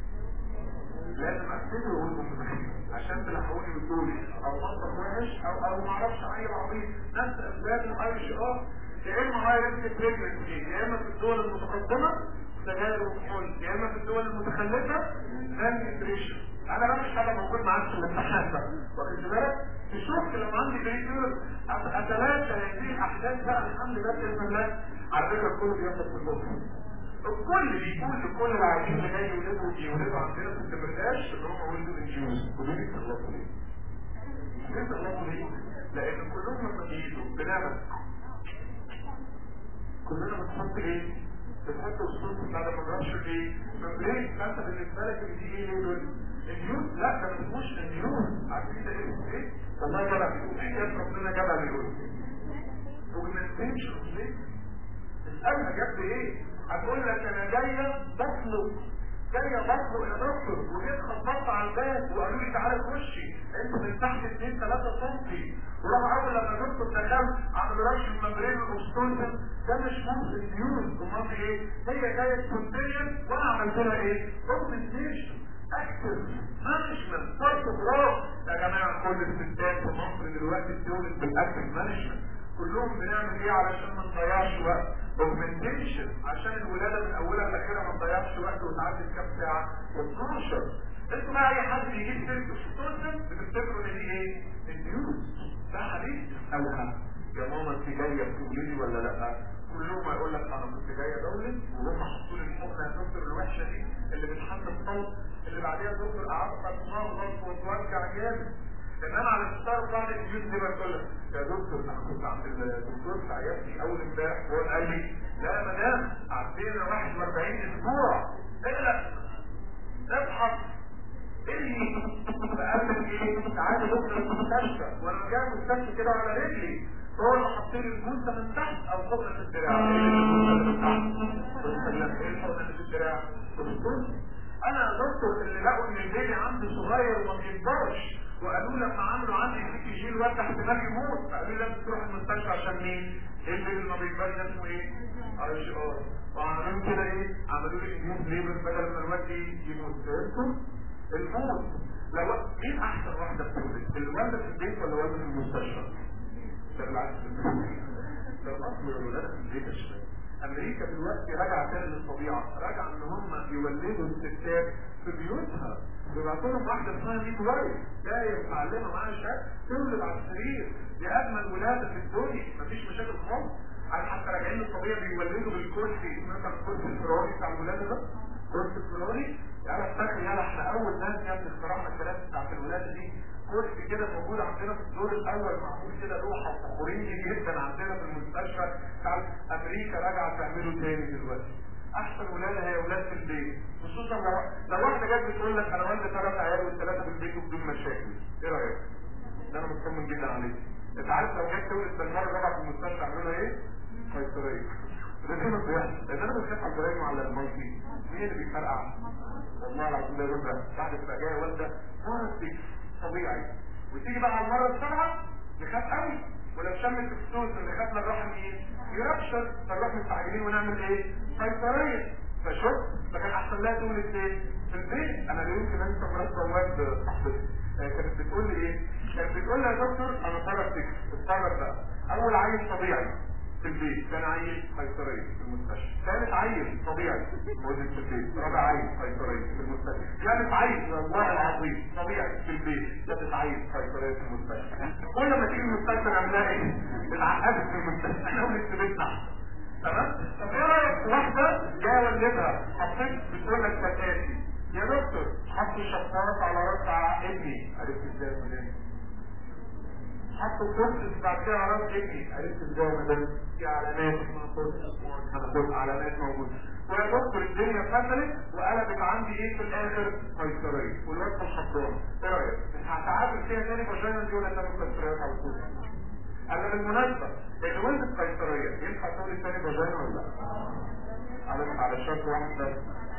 لازم اكتبه واقول ام دخيله عشان تلحقوني وتقولي او مطبخ وحش او او ما اعرفش اي عبيط نفس اسباب الاي جي ار يا اما هاي ريسك بريجنسي يا اما في الدول المتقدمه سجاير وكحول يا اما في الدول المتخلفه نيوتريشن انا بقى مش حاجه موجود معاك في الامتحان ده واخد بالك تشوف لو عندي بريتور اتلاشى هذه الاحداث بقى الحمد لله باذن الله على فكره الكل بياخد في النص الكل بيقول لكل العيانين اللي جاي يولدوا يولدوا عندنا في الدمرداش ان هم ولدوا انجيوز ودول يتغلطوا ليه؟ ليه يتغلطوا ليه؟ لان كلهم لما بيجوا بنعمل كلنا بنحط ايه؟ بنحط الصوت بعد ما نرش ايه؟ ممبرين فانت بالنسبه لك اللي دي ايه دول؟ النيوز لا ده ما اسموش النيوز عارفين ده اسمه ايه؟ والله جدع بيقول حكايه ربنا جدع بيقول اوجمنتيشن ليه؟ اسالها جاب ايه؟ هتقول لك انا جايه بطلب جايه بطلب يا دكتور وجيت خبطت على الباب وقالوا لي تعالى خشي انت من تحت 2 3 سم وراح اول لما الدكتور دخل عملوا رش الممبرين والاوستوزن ده مش ممكن نيوز امال ايه؟ هي جايه سبونتينيوس وانا عملت لها ايه؟ اوجمنتيشن اكتف مانجمنت بارت اوف يا جماعه كل الستات في مصر دلوقتي بتولد بالاكتف مانجمنت كلهم بنعمل ايه علشان ما نضيعش وقت اوجمنتيشن عشان الولاده من اولها لاخرها ما تضيعش وقت وتعدي كام ساعه 12 انتوا بقى اي حد بيجيب سيرته في بتفتكروا ان دي ايه؟ النيوز ده حديث اوهم يا ماما انت جايه بتولدي ولا لا؟ كلهم هيقول لك انا كنت جايه دولت وهم حطوا لي الحقنه يا دكتور الوحشه دي اللي بتحمل الصوت اللي بعديها دكتور قعدت اتنغط واتوجع جامد انما على الستار بتاع النيوز دي بقول لك يا دكتور انا كنت عند الدكتور في عيادتي اول امبارح وهو قال لي لا يا مدام عدينا 41 اسبوع اقلق ابحث اللي فقال لك ايه تعالى بكره المستشفى وانا جاي المستشفى كده على رجلي هو اللي حط لي البوسه من تحت او حقنه في الدراع ايه الحقنه اللي في الدراع انا يا دكتور اللي لقوا ان البيبي عندي صغير وما بيكبرش وقالوا لما عملوا عندي سي تي جي الواد احتمال يموت فقالوا لي لازم تروح المستشفى عشان مين؟ ايه البيبي اللي ما بيكبرش ده اسمه ايه؟ اي جي ار وعملوا كده ايه؟ عملوا لي اميون ليبر بدل ما الواد يموت فهمتوا؟ الموت لو مين احسن واحده بتولد؟ الوالده في البيت ولا الوالده في المستشفى؟ ده بالعكس ده الاصل الولاده في البيت يا شباب امريكا دلوقتي راجعه تاني للطبيعه راجعه ان هم يولدوا الستات في بيوتها بيبعتوا لهم واحده اسمها ميت وايف جايه معلمه معاها شهاده تولد على السرير دي اجمل ولاده في الدنيا مفيش مشاكل خالص هل حتى راجعين للطبيعي بيولدوا بالكرسي مثلا الكرسي الفرعوني بتاع الولاده ده كرسي الفرعوني يلا افتكر يلا احنا اول ناس يعني اخترعنا الكلام بتاعت الولاده دي كرسي كده موجود عندنا في الدور الاول معمول كده لوحه فخورين جدا عندنا في المستشفى بتاع امريكا راجعه تعمله تاني دلوقتي احسن ولاده هي ولاد في البيت خصوصا لو لو واحده جت بتقول لك انا والدة ثلاث عيال والثلاثه في البيت وبدون مشاكل ايه رايك؟ ده انا مطمن جدا عليك انت عارف لو جت تولد بالمره الرابعه في المستشفى عملوا ايه؟ قيصريه ده دي ما بيحصل لان انا بخاف على الجرايم وعلى المالتي مين اللي بيفرقع؟ والله العظيم ده يبقى بعد تبقى جايه والده مرض طبيعي وتيجي بقى على المره السابعه نخاف قوي ولو شمت الفلوس اللي خدنا الرحم ايه؟ يربشر فنروح مستعجلين ونعمل ايه؟ قيصريه فشوف فكان احسن لها تولد ايه؟ في البيت انا لا يمكن انسى مرات جواد صاحبتي كانت بتقول لي ايه؟ كانت بتقول لي يا دكتور انا طلب فيك اتفرج بقى اول عيل طبيعي في البيت كان عيل قيصريه في المستشفى ثالث عيل طبيعي موجود في البيت رابع عيل قيصريه في المستشفى ثالث عيل والله العظيم طبيعي في البيت ثالث عيل قيصريه في المستشفى كل ما تيجي المستشفى نعملها ايه؟ اتعقدت في المستشفى احنا ولد في بيتنا تمام؟ طب ايه رايك في واحده جايه والدها حطيت بتقول لك فتاتي يا دكتور حط شفاط على راس ابني عرفت ازاي منين؟ حطوا كورس بعد كده على راس ابني عرفت ازاي يا مدام في علامات اسمها كورس هنقول علامات موجوده ويا دكتور الدنيا فشلت وقلبت عندي ايه في الاخر قيصريه والواد في الحضانه ايه رايك؟ هتعادل فيها تاني فاجينا دي ولا تعمل قيصريه على طول؟ انا بالمناسبه اللي ولدت قيصريه ينفع تولد تاني فاجينا ولا لا؟ على على شرط واحد بس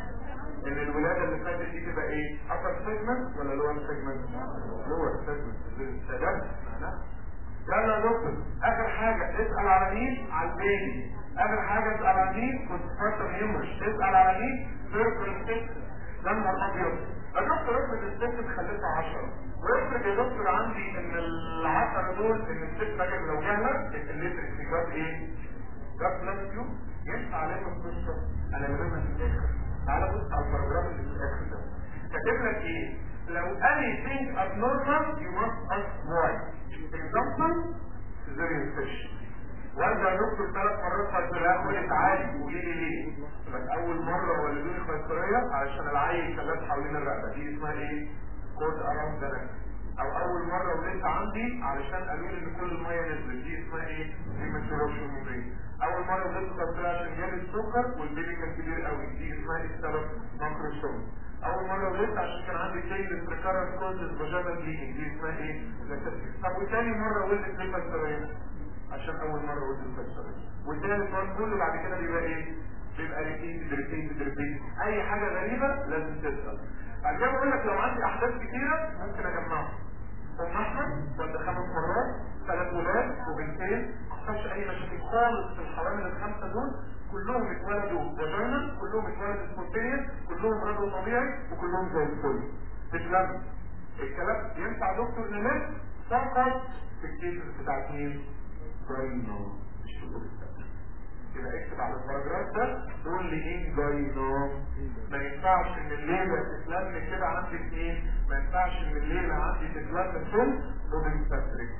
ان الولاده اللي فاتت دي تبقى ايه؟ upper segment ولا lower segment؟ lower segment السبب معناها يلا يا دكتور اخر حاجه اسال على مين؟ على البيبي اخر حاجه اسال على مين؟ كنت فاكر يمرش اسال على مين؟ بيركل سيستم لما الابيض يا دكتور افرض الست خليتها 10 وافرض يا دكتور عندي ان ال 10 دول ان الست راجل لو جهله الالكتريك جاب ايه؟ جاب بلانكيو ينفع عليها القصه انا منها في الاخر تعالى بص على البروجرام اللي في الاخر ده كاتب لك ايه لو anything abnormal you must ask why example cesarean section وارجع دكتور ثلاث مرات قيصريه ولد عادي قولي لي ليه؟ بس اول مره ولدوني قيصريه علشان العيل شغال حوالين الرقبه دي اسمها ايه؟ كود اراوند ذا او اول مره ولدت عندي علشان قالوا لي ان كل الميه نزلت دي اسمها ايه؟ بريماتوريشن ممرين اول مره ولدت قيصريه عشان جالي السكر والبيبي كان كبير قوي دي اسمها ايه السبب؟ ماكروسوم اول مره ولدت عشان كان عندي تيل ريكارنت كوزز فاجينال بليدنج دي اسمها ايه؟ طب وثاني مره ولدت ليه قيصريه؟ عشان اول مره ولدت قيصريه والثالث مره كله بعد كده بيبقى ايه؟ بيبقى ريبيت ريبيت ريبيت اي حاجه غريبه لازم تسال بعد كده بقول لك لو عندي احداث كتيره ممكن اجمعهم ام احمد ولد خمس مرات ثلاث ولاد وبنتين ما حصلش اي مشاكل خالص في الحوامل الخمسه دول كلهم اتولدوا فاجينا كلهم اتولدوا سبونتينيوس كلهم رضوا طبيعي وكلهم زي الفل تسلم الكلام ينفع دكتور نمت فقط في الكيسز بتاعت مين؟ جاينو مش في الدكتور يبقى اكتب على الباراجراف ده تقول لي ايه جاينو ما ينفعش ان الليله تتلم كده عندي اثنين ما ينفعش ان الليله عندي تتلم فل روبن باتريك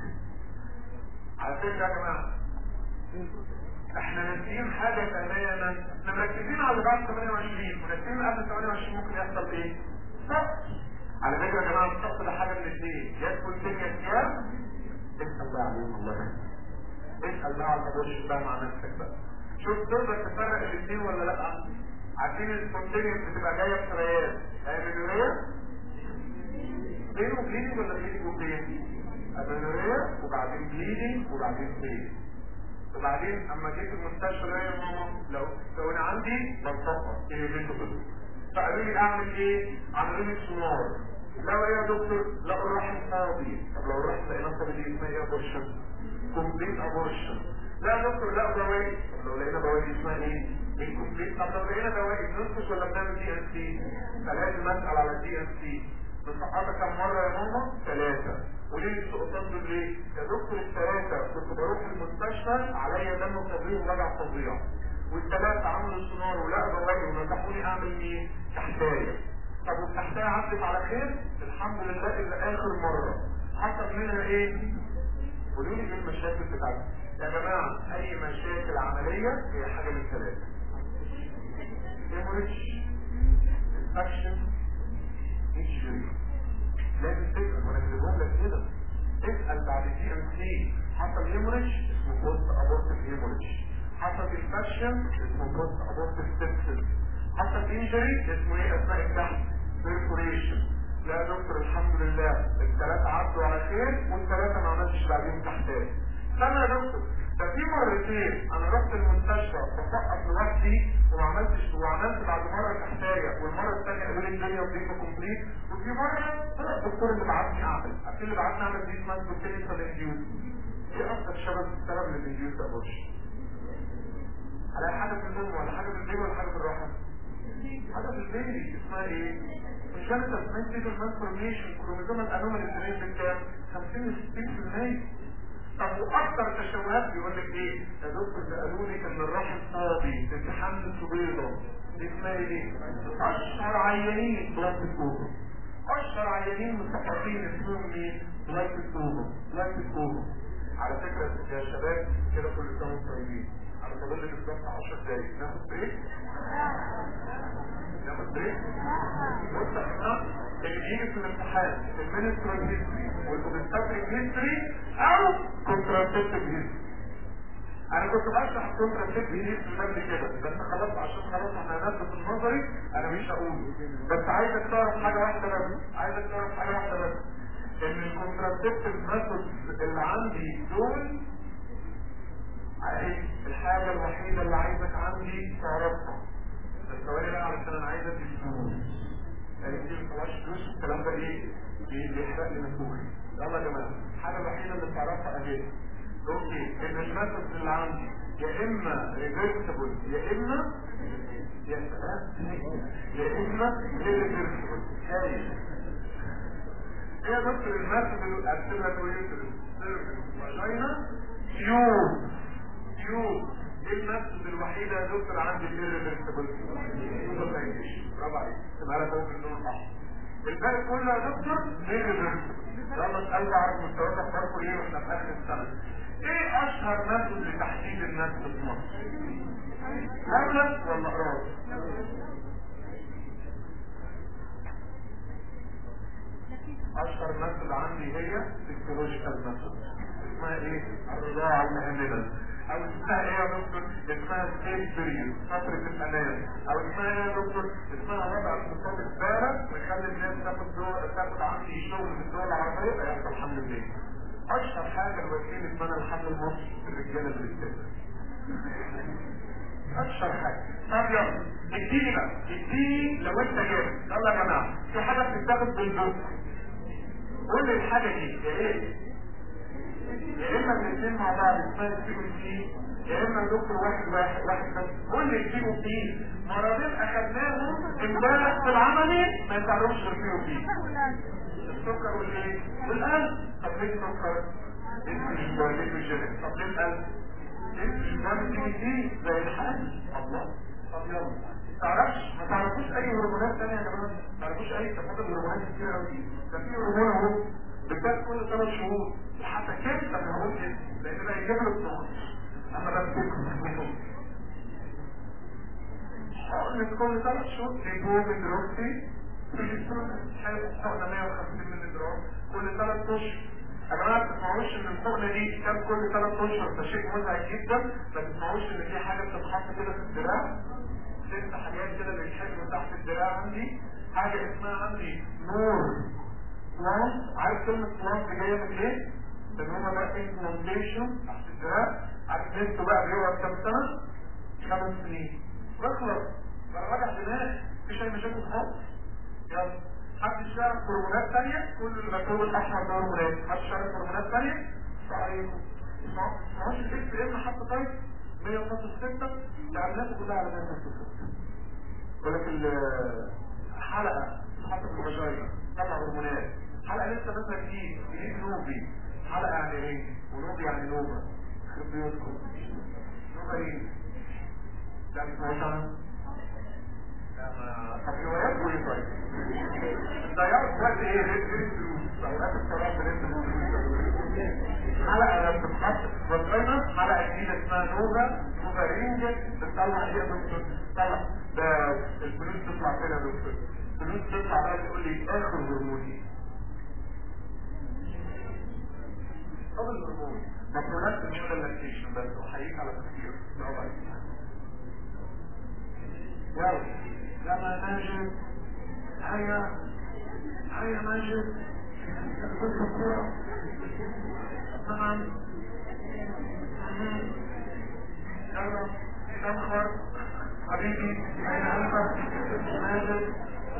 على فكره يا جماعه احنا ناسيين حاجه تماما احنا مركزين على بعد 28 وناسيين قبل 28 ممكن يحصل ايه؟ سقط على فكره يا جماعه السقط ده حاجه من الاثنين يا تكون دنيا ثياب اسال بقى عليهم والله اسال بقى على الابورشن بقى مع نفسك بقى شوف تقدر تفرق الاثنين ولا لا عارفين السبونتينيوس بتبقى جايه بسريات اميلوريا بين وبليدنج ولا بليدنج وبين اميلوريا وبعدين بليدنج وبعدين بين وبعدين اما جيت المستشفى لا يا ماما لو لو انا عندي بنطقط ايه بنته كده فقالوا لي اعمل ايه عملوا لي سونار لو ايه يا دكتور لقوا الرحم فاضي طب لو الرحم لقيناه فاضي دي اسمها ايه ابورشن كومبليت ابورشن لا يا دكتور لا بواقي طب لو لقينا بواقي اسمها ايه انكومبليت طب لو لقينا بواقي بننقص ولا بنعمل دي ان سي فلازم اسال على الدي ان سي بنسقطها كم مره يا ماما ثلاثه وليه السقطات دول ليه؟ يا دكتور الثلاثه كنت بروح المستشفى عليا دم فظيع ووجع فظيع والثلاثه عملوا سونار ولقوا بواقي ونصحوني اعمل مين؟ تحتايه طب والتحتايه عدت على خير الحمد لله الا اخر مره حصل منها ايه؟ قولوا لي ايه المشاكل بتاعتي يا جماعة اي مشاكل عملية هي حاجة من ثلاثة hemorrhage infection injury لازم تسأل وانا كاتبهم لك كده اسأل بعد دي ام سي حصل hemorrhage اسمه بوست ابورتيف hemorrhage حصل infection اسمه بوست ابورتيف sepsis حصل injury اسمه ايه اثناء الجحد perforation لا يا دكتور الحمد لله الثلاثة عدوا على خير والثلاثة ما عملتش بعدين تحتاج استنى يا دكتور ده في مرتين انا رحت المستشفى بسقط لوحدي وما عملتش وعملت بعد مره تحتايه والمره الثانيه قالوا لي الدنيا وديته كومبليت وفي مره طلع الدكتور اللي بعتني اعمل اكيد اللي بعتني اعمل دي اسمها سبوتينيكال انديوز ايه اكتر سبب السبب للانديوز ده بوش؟ على حاجه في النوم ولا حاجه في الليل ولا حاجه في الراحه؟ حاجه في الليل اسمها ايه؟ congenital mental malformation chromosomal anomaly اللي كام 50 60% طب واكثر تشوهات بيقول لك ايه يا دكتور ده قالوا لي ان الرحم فاضي تتحمل بيضه دي اسمها ايه اشهر عيانين بلاك كوبر اشهر عيانين مسقطين اسمهم مين بلاك كوبر بلاك كوبر على فكره يا شباب كده كل سنه وانتم طيبين على فاضل لي بالظبط 10 دقايق ناخد بريك ناخد بريك بص احنا اللي بيجي في الامتحان المينسترال هيستوري والاوبستاتريك هيستوري او كونتراسيبتيف هيستوري انا كنت بشرح الكونتراسيبتيف هيستوري قبل كده بس خلاص عشان خلاص احنا هنبدا النظري انا مش هقوله بس عايزك تعرف حاجه واحده بس عايزك تعرف حاجه واحده بس ان الكونتراسيبتيف ميثودز اللي عندي دول عايز الحاجه الوحيده اللي عايزك عندي تعرفها بس ثواني بقى علشان انا عايزك تفهموا يعني دي ما طلعش فلوس الكلام ده ايه بيحرق لي نفوخي يلا يا جماعه الحاجه الوحيده اللي تعرفها اهي اوكي ان الميثود اللي عندي يا اما ريفرسبل يا اما يا سلام يا اما ريفرسبل هاي ايه يا دكتور الميثود اللي ارسلها كويس فاجينا تيوب تيوب ايه الميثود الوحيده يا دكتور عندي الريفرسبل برافو عليك تبقى فوق اللون الاحمر الباقي كله يا دكتور ريفرسبل يلا اسال اعرف مستويات اخباركم ايه واحنا في اخر السنه ايه اشهر ميثود لتحديد الناس في مصر هبلة ولا اقراص اشهر ميثود عندي هي سيكولوجيكال ميثود اسمها ايه الرضاعه المهمله او اسمها ايه يا دكتور اسمها ستيج بريد فترة الامان او اسمها ايه يا دكتور اسمها وضع اقتصاد الدارة ويخلي الناس تاخد دول تاخد عندي شغل في الدول العربية فيحصل حمل بيه اشهر حاجة الوسيلة اسمها الحمل المصري الرجالة اللي بتسافر اشهر حاجة طب يلا اديني بقى اديني لو انت جاهز يلا يا جماعة في حاجة بتتاخد بالبوك قول لي الحاجة دي يا ايه يا اما الاثنين مع بعض اسمها السي او سي يا اما دكتور واحد واحد واحد بس قول لي السي او سي مرضين اخدناهم امبارح في العملي ما يتعرفش غير سي او سي السكر والايه والقلب طب ليه السكر؟ انت مش طب ليه القلب؟ انت ده سي سي زي الحال الله طب يلا تعرفش ما تعرفوش اي هرمونات ثانيه يا جماعه ما تعرفوش اي تفاضل هرمونات كتير قوي ده في هرمون اهو بتبات كل ثلاث شهور حتى كيف لما هقول كده لان ده يجيب له 12 اما ده بتكون حقن كل ثلاث شهور ليبومين دروكسي حقنه 150 مللي جرام كل ثلاث اشهر يا جماعه ما تسمعوش ان الحقنه دي كام كل ثلاث اشهر ده شيء مزعج جدا ما تسمعوش ان في حاجه بتتحط كده في الدراع ست حاجات كده بيتحطوا تحت الدراع عندي حاجه اسمها عندي نور بلانت عارف كلمة بلانت جاية من ايه؟ ان هما بقى امبلانتيشن تحت الدراع عارف انتوا بقى بيقعد كام سنة؟ خمس سنين واخلص بقى وجع دماغ مفيش اي مشاكل خالص يلا محدش يعرف هرمونات تانية كل اللي مكتوب الاحمر ده هرمونات محدش يعرف هرمونات تانية عليكم اسمعوش الاكس ام حتى طيب 106 تعملات كلها على 106 يقول لك الحلقة حتى في الفاجينا طلع هرمونات حلقة لسه مثلا جديد جديد نوبي حلقة يعني ايه ونوبي يعني نوبة خد بيوتكم نوبة ايه ده مش موضوع طب روايات وايه طيب ضيعت وقت ايه ريد ريد فلوس اوقات الصراحة ريد فلوس حلقة لما بتتحط في الفاجينا حلقة نوفا نوفا رينجر بتطلع ايه يا دكتور؟ طلع ده الفلوس تطلع فين يا دكتور؟ الفلوس تطلع بقى تقول لي اخر هرموني طب الهرمون مفروضات الميول اللاكتيشن بس وحقيقي على تفكير برافو عليك يلا لما ماجد هيا هيا ماجد خد الكورة تمام يلا نخر حبيبي أين أنت ماجد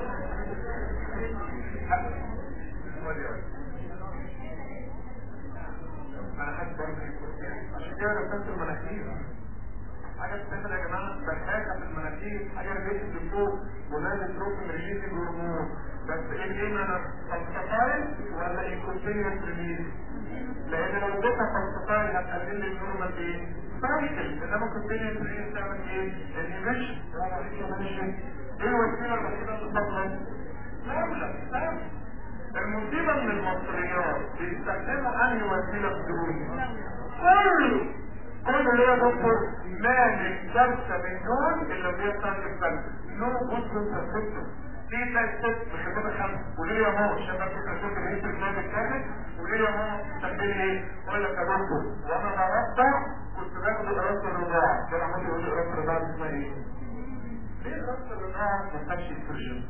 انا حاسس برضه عشان كده رسمت المناخير حاجه بتعمل يا جماعه بكاكه في المناخير حاجه ريليتد لفوق ونازل بروكن ريليتد هرمون بس ايه ايه انا فلسفاي ولا انكونتينيوس ريليز لان لو اديتها فلسفاي هتقلل لي النورمال ايه؟ سايكل انما كونتينيوس ريليز تعمل ايه؟ انيميشن ايه الوسيله الوحيده اللي تطلع؟ دولة المصيبة من المصريات بيستخدموا انهي وسيلة بدون كل كل اللي هي دكتور مالك جلسة من دول اللي هي بتاعت الفن نو جود كونترسبشن في تلاقي ست بخدمة خمسة وليه يا ماما شباب فكرة ست رئيس الكلاب الكامل وليه يا ماما تخليني ايه؟ اقول لك يا دكتور وانا برضع كنت باخد قراصة الرضاعة كان عمال يقول لي قراصة الرضاعة اسمها ايه؟ ليه قراصة الرضاعة ما تخافش الفرجن؟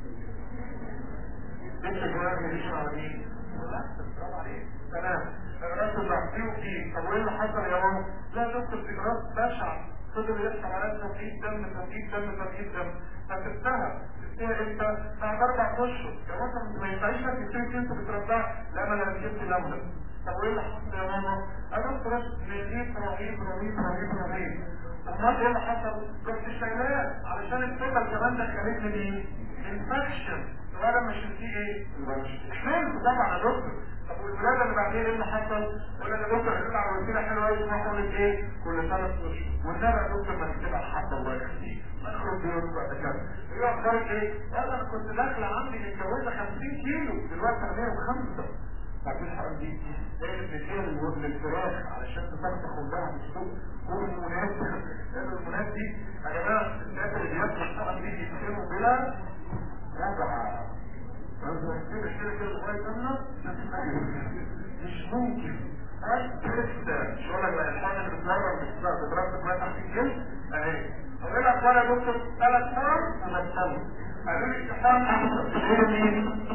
ليش الجواب مش على مين؟ تمام الراس الضغطي وفيه طب وايه اللي حصل يا ماما؟ لا دكتور في راس بشع فضل يحصل عليها توقيت دم توقيت دم توقيت دم فسبتها سبتها امتى؟ بعد اربع اشهر يا ماما ما ينفعش لك تسيب انت بترضعها لا ما انا ركبت لمده طب وايه اللي حصل يا ماما؟ انا دكتور نزيف رهيب رهيب رهيب رهيب امال ايه اللي حصل؟ رحت شايلاه علشان الثقه كمان دخلت لي مين؟ انفكشن الولد مش فيه ايه؟ حلو طبعا يا دكتور طب والولاده اللي بعدين ايه اللي حصل؟ يقول لك يا دكتور هنطلع على وسيله حلوه قوي اسمها حقنه ايه؟ كل ثلاث اشهر والنبي يا دكتور ما تكتبها لحد الله يخليك اخرج بيوت بعد كده ايه اخبارك ايه؟ قال انا كنت داخله عندي متجوزه 50 كيلو دلوقتي انا 105 عارفين الحقن دي هي اللي بتديها للفراخ علشان تفتح خدها في السوق هرمونات الهرمونات دي يا جماعه الناس اللي بياخدوا الحقن دي بيتكلموا بلا وضع كده كده كده لغايه لما مش ممكن لسه مش هقول لك الحاجه اللي بتمرن بتضرب ما تحت الجلد اهي اقول لك وانا دكتور ثلاث مرات وبطلت قالوا لي استحام احسن غير مين؟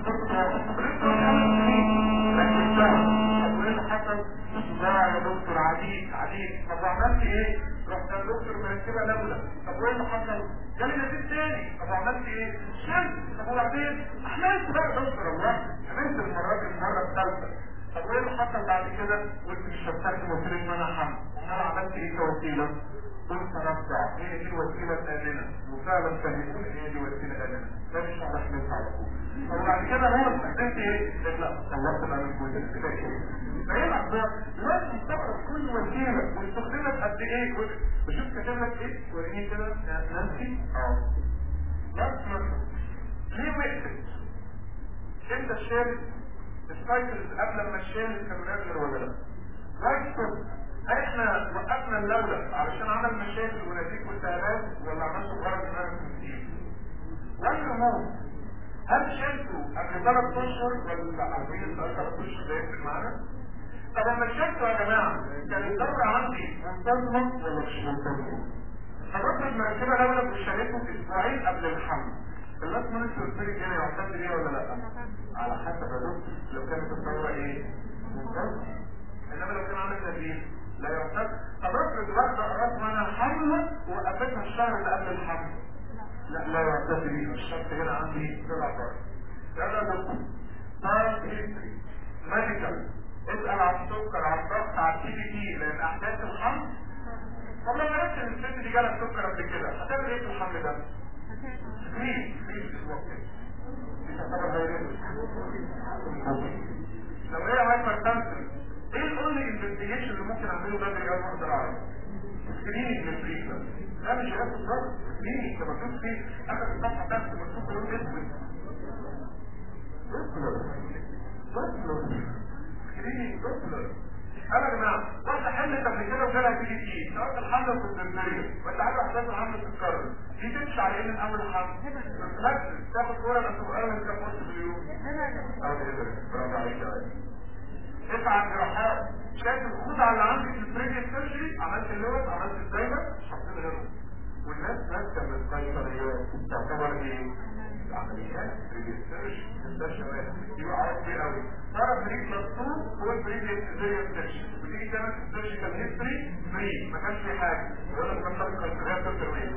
لكن ده طب وايه اللي حصل؟ لا يا دكتور عديد عديد طب وعملت ايه؟ رحت الدكتور مركبه لولا طب وايه اللي حصل؟ جالي نتيجه تاني طب عملت ايه؟ شلت طب وبعدين احلمت بقى يا دكتور الله حلمت المره دي المره الثالثه طب وايه اللي حصل بعد كده؟ قلت مش شفتك قلت لي ان انا حمل امال عملت ايه كوسيله؟ قلت رفع هي دي الوسيله الامنه وفعلا فهموني هي دي وسيله امنه ده مش على حلمت على طول طب وبعد كده هو استخدمت ايه؟ لا طلعت بقى من كل كده كده فهي الاخبار لازم تعرف كل وسيله واستخدمت قد ايه وشوف كاتب لك ايه وريني كده يا نانسي اه لا ليه وقفت انت شارك السايكلز قبل ما الشارك كانوا نازل ولا لا واكتب احنا وقفنا اللولة علشان عمل مشاكل ونتيجة والتهابات ولا عملته غرض من هذا التنسيق والهرمون هل شلته قبل ثلاث اشهر ولا عارفين ثلاث اشهر ده يفرق معانا؟ طب لما شلته يا جماعه كان الدورة عندي منتظمة ولا مش منتظمة؟ حضرتك المركبة لولا مش شالته اسبوعين قبل الحمل الناس من السلسلة هنا يعتمد ليه ولا لا؟ على حسب يا دكتور لو كانت الدورة ايه؟ منتظمة انما لو كان عامل نزيف لا يعتمد طب افرض واحدة قررت وانا حاملة وقفتها الشهر اللي قبل الحمل لا لا يعتمد بيه الشرط هنا عندي طلع بره يلا يا دكتور طيب هيستري ميديكال اسأل على السكر على الضغط على التي بي تي لان احداث الحمل طب لما عرفت ان الست دي جالها سكر قبل كده هتعمل ايه في الحمل ده؟ مين؟ مين في الوقت مش هتعمل غيره لو هي هايبر تنسل ايه الاونلي انفستيجيشن اللي ممكن اعمله بدري قبل ما اقدر اعرف؟ سكريننج للتريتمنت لا مش هياخد ضغط سكريننج ده مكتوب فيه اخر الصفحه بتاعت مكتوب لون اسود دوبلر دوبلر سكريننج دوبلر انا يا جماعه واحده حلت قبل كده وجالها تيجي تيجي سواء الحمله في الدربيه وانت عارف احداث الحمله تتكرر دي تمشي على ان الاول حمل بس تاخد صوره بس تبقى من كام في اليوم اه كده برافو عليك يا راجل تسعة جراحات شايف الخوضة اللي عندك في البريفيس سيرجري عملت اللوز عملت الدايمة حطيت غيرهم والناس ماسكة من القيصريات تعتبر ايه؟ عمليات بريفيس سيرجري مستشفى يبقى عارف كتير قوي تعرف بريك مكتوب هو البريفيس سيرجري سيرجري وتيجي تعمل في السيرجيكال هيستوري فري ما كانش في حاجة يقول لك مثلا القيصريات ترميه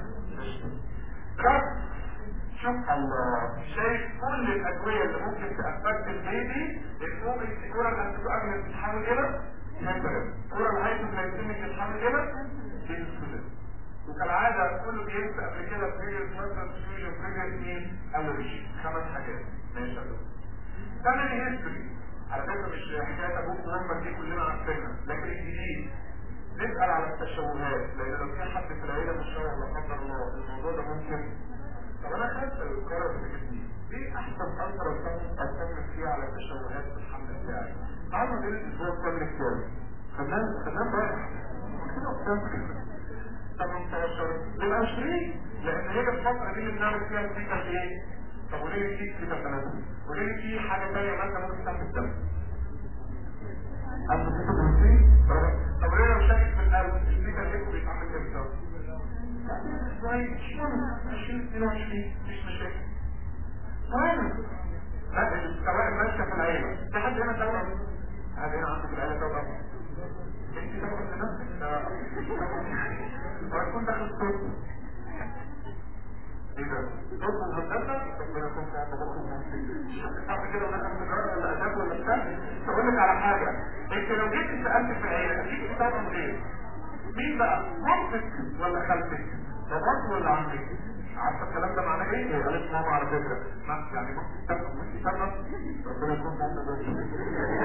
شوف الله شايف كل الادويه اللي ممكن تافكت البيبي المؤمن الكوره الانتيكوجنس بتتحول الى هيبرين الكوره الهايبوجلايسيميك بتتحول الى انسولين وكالعاده كله بينسى قبل كده بريجر مثلا فيوجن بريجر مين الرجي خمس حاجات ماشي يا دكتور فاميلي هيستوري على فكره مش حكايه ابوك وامك دي كلنا عارفينها لكن الجديد نسال على التشوهات لان لو في حد في العيله مشوه لا قدر الله الموضوع ده ممكن طب انا خدت القرار في جسمي ايه احسن اثر اكمل فيها على التشوهات في الحمل بتاعي تعالوا نقول الاسبوع كامل الكامل خدناه خدناه امبارح 18 يبقى 20 لان هي الفتره دي اللي بنعمل فيها سيكا ايه؟ طب وليه لي فيك سيكا ثلاثه؟ وليه لي في حاجه ثانيه مثلا ممكن تعمل الدم؟ أنت طب ليه لو شاكك في القلب السيكا اللي بيتعمل امتى؟ كويس عشرين اثنين وعشرين مش مشاكل تمام لا السواء ماشيه في العيله في حد هنا توأم حد هنا عنده في العيله توأم انت توأم لنفسك وهيكون داخل الطب ايه ده؟ طب الهندسه ربنا يكون في عمرك صح كده ولا انت تجاره ولا اداب ولا بتاع اقول لك على حاجه انت لو جيت سالت في العيله اكيد توأم غير مين بقى مامتك ولا خالتك باباك ولا عمك عارفه الكلام ده معناه ايه قالت ماما على فكره ما يعني ممكن تفهم وانت فاهمه ربنا يكون في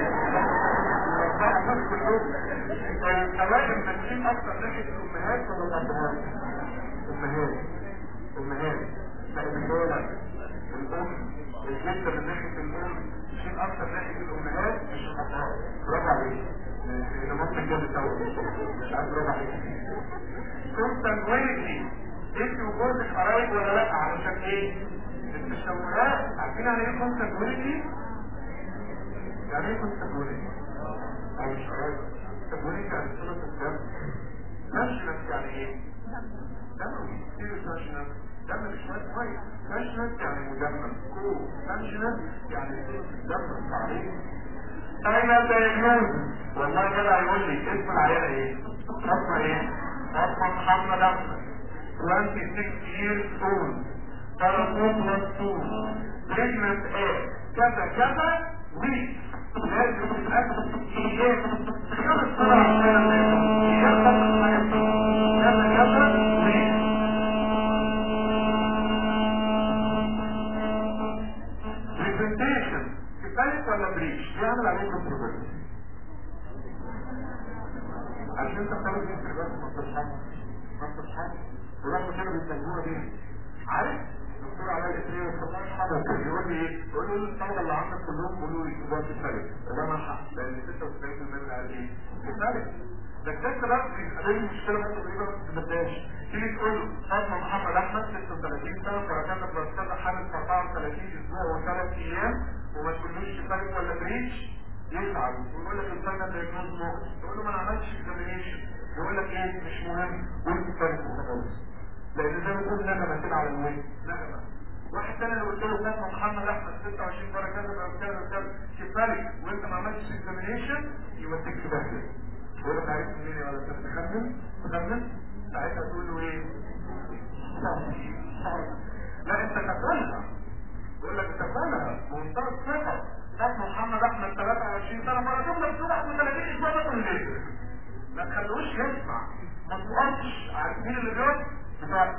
عمرك الكلام المسلمين اكتر ناحيه الامهات ولا الابهات امهات امهات لا الرجاله الام الجده من ناحيه الام شيء اكتر ناحيه الامهات مش الابهات برافو عليك اذا ممكن جاب التوبه مش عارف برافو عليك كونتنويتي انت وجوزك قرايب ولا لا علشان ايه التشوهات عارفين يعني ايه كونتنويتي يعني ايه كونتنويتي او مش قرايب كونتنويتي يعني صلة الدم ناشنس يعني ايه دم سيريس ناشنس دم مش ميه ناشنس يعني مدمم كو ناشنس يعني صلة الدم تعريف اين الدايجنوز والله كده هيقول لي اسم العيال ايه اسمها ايه اسمها محمد احمد 26 years old تلاتون plus 2 pregnant ايه كذا كذا ويك لازم تتأكد ايه خمس سرعة عشان ايه كذا كذا ويك presentation كفاية ولا بريش بيعمل عليكم بروبرتي عشان تختاروا في البريبات ما تصحى ما تصحى ورغم كده بيسموها دي عارف دكتور علاء الاسريه والصلاح حضر يقول لي ايه يقول لي الطلبه اللي عندك كلهم قولوا لي كبار في الفرق وده ما حق لان 96% من قال ايه الفرق ده كده بقى بيقابلني مشكله برضه تقريبا ما بتبداش تيجي تقول له فاطمه محمد احمد 36 سنه فركانه بلاستيكه حامل في 34 اسبوع وثلاث ايام وما تقولوش فرق ولا بريتش يزعل ويقول لك الفاينل دايجنوز ناقص تقول له ما انا عملتش اكزامينيشن يقول لك ايه مش مهم قول فرق وخلاص لان زي ما يكون نغمه كده على الوجه نغمه واحد تاني لو قلت له فاطمه محمد احمد 26 مره كذا كذا كذا كفايه وانت ما عملتش اكزامينيشن يوديك في داهيه يقول لك عرفت منين يا ولد تخمن تخمن ساعتها تقول له ايه لا انت تقولها يقول لك تقولها بمنتهى الثقه فاطمه محمد احمد 23 سنه مره جمله بتقول 31 اسبوع ده ليه ما تخلوش يسمع ما تقفش عارفين اللي جوه بتاع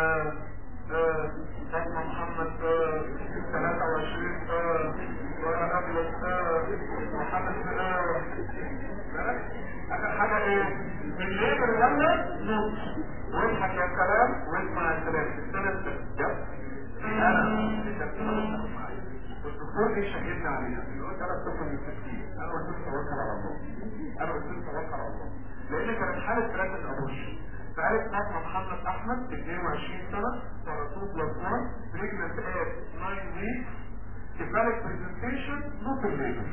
فاطمه محمد 23 وانا قبل محمد اخر حاجه ايه الليبر ولا نوت واضحك يا كلام واسمع الكلام السنه السنه انا والدكتور دي شهدنا عليها اللي قلت انا بتاخد من التفكير انا قلت له توكل على الله انا قلت له توكل على الله لان كانت حاله ثلاثه ابوش فقالت فاطمه محمد احمد 22 سنه فرسول بلس 1 بريجننت ات 9 ويكس كفالك برزنتيشن نوت الليبر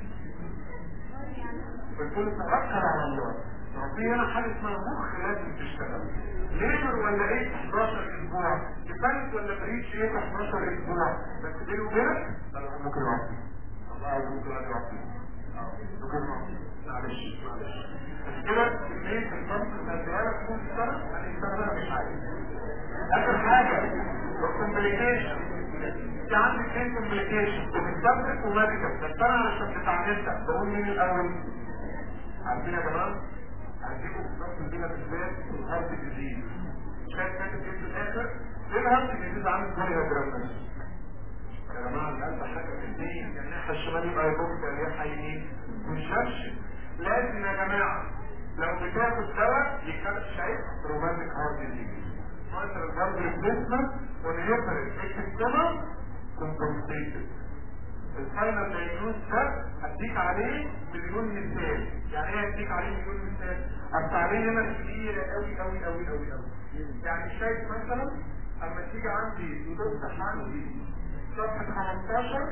قلت له توكل على الله ما في هنا حاجه اسمها مخ لازم تشتغل ليبر ولا ايه 11 اسبوع كفالك ولا بريتش ايه 11 اسبوع بس بيني وبينك انا ممكن اعطي الله عاوز ممكن اعطي ممكن اعطي معلش معلش بس كده كميه الفرق اللي هديها لك طول السنه انا السنه انا مش عايز اخر حاجه الكومبليكيشن في عندي اثنين كومبليكيشن وبتثبت وميديكال بس انا علشان بتعملها بقول مين الاول عارفين يا جماعه هديكم في نص الدنيا بالذات الهارت ديزيز شايف كاتب ايه في الاخر ليه الهارت ديزيز عامل بولي هيدرامس يا جماعه القلب حاجه في الدين الناحيه الشمال يبقى يبص الناحيه اليمين مش لازم يا جماعه لو بتاخد دواء يتكتب شايف رومانتيك هارت ديزيز مثلا الهارت ريبليسمنت والهيبرين اكتبتنا كومبنسيتد الفاينل دايجنوز ده هديك عليه مليون مثال يعني ايه هديك عليه مليون مثال اصل عليه هنا كبيرة قوي قوي قوي قوي قوي يعني شايف مثلا اما تيجي عندي تفتح عندي صفحة 15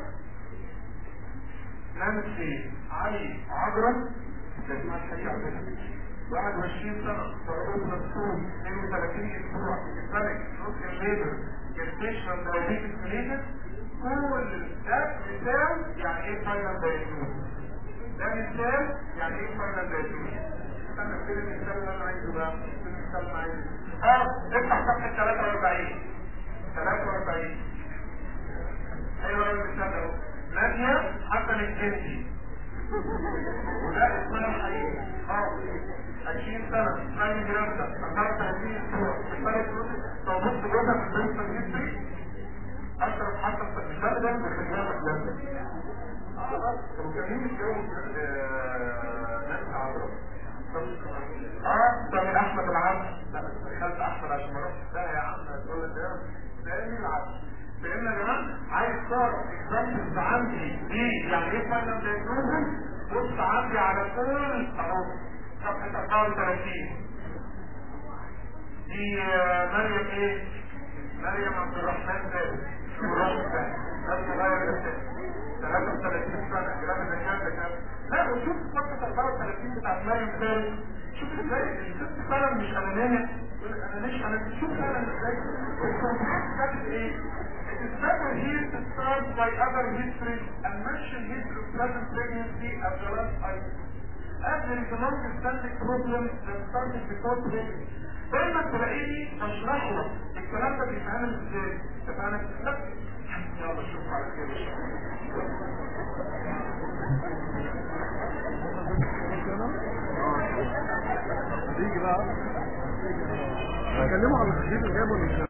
نامت فين علي عجرم ده اسمها الحقيقة عندنا 21 سنة ضربات مفتوح 32 اسبوع الفلك نص الليبر جستيشن دايبيتس ميليتس كل ده مثال يعني ايه فاينل دايجنوز ده مثال يعني ايه فاينل دايجنوز استنى كده المثال اللي انا عايزه بقى المثال اللي انا عايزه اه افتح صفحه 43 43 ايوه المثال اهو ناديه حسن الجندي وده اسمها الحقيقي اه 20 سنه ساين جرافتا 34 اسبوع الفرق طب بص جوزها في البنسل هيستري اشرف حسن في المستقبل بخدمات لندن كانوا كانوا يتجوز ناس عرب اه سامي احمد العبد لا بس دخلت احمد عشان ما اروحش ده يا عم هتقول لك ده سامي العبد لان يا جماعه عايز تعرف اكزامبلز عندي دي يعني ايه فاينل دايجنوزز بص عندي على كل اهو صفحه 34 دي مريم ايه؟ مريم عبد الرحمن زاد مرشد ده صغير جدا 33 سنه جرام الرجال كام لا وشوف صفحه 34 بتاعت مريم زاد شوف ازاي الست فعلا مش انانيه انا مش انا شوف فعلا ازاي الصفحات كانت ايه It is better here to start by other histories and mention history of present pregnancy as the last item. As there is a long-standing problem that started before pregnancy. دايما تلاقيني بشرح لك الكلام ده بيتعمل ازاي تفهم لا يلا شوف على كده هتيجي بقى هكلمه على الخطيب اللي جايبه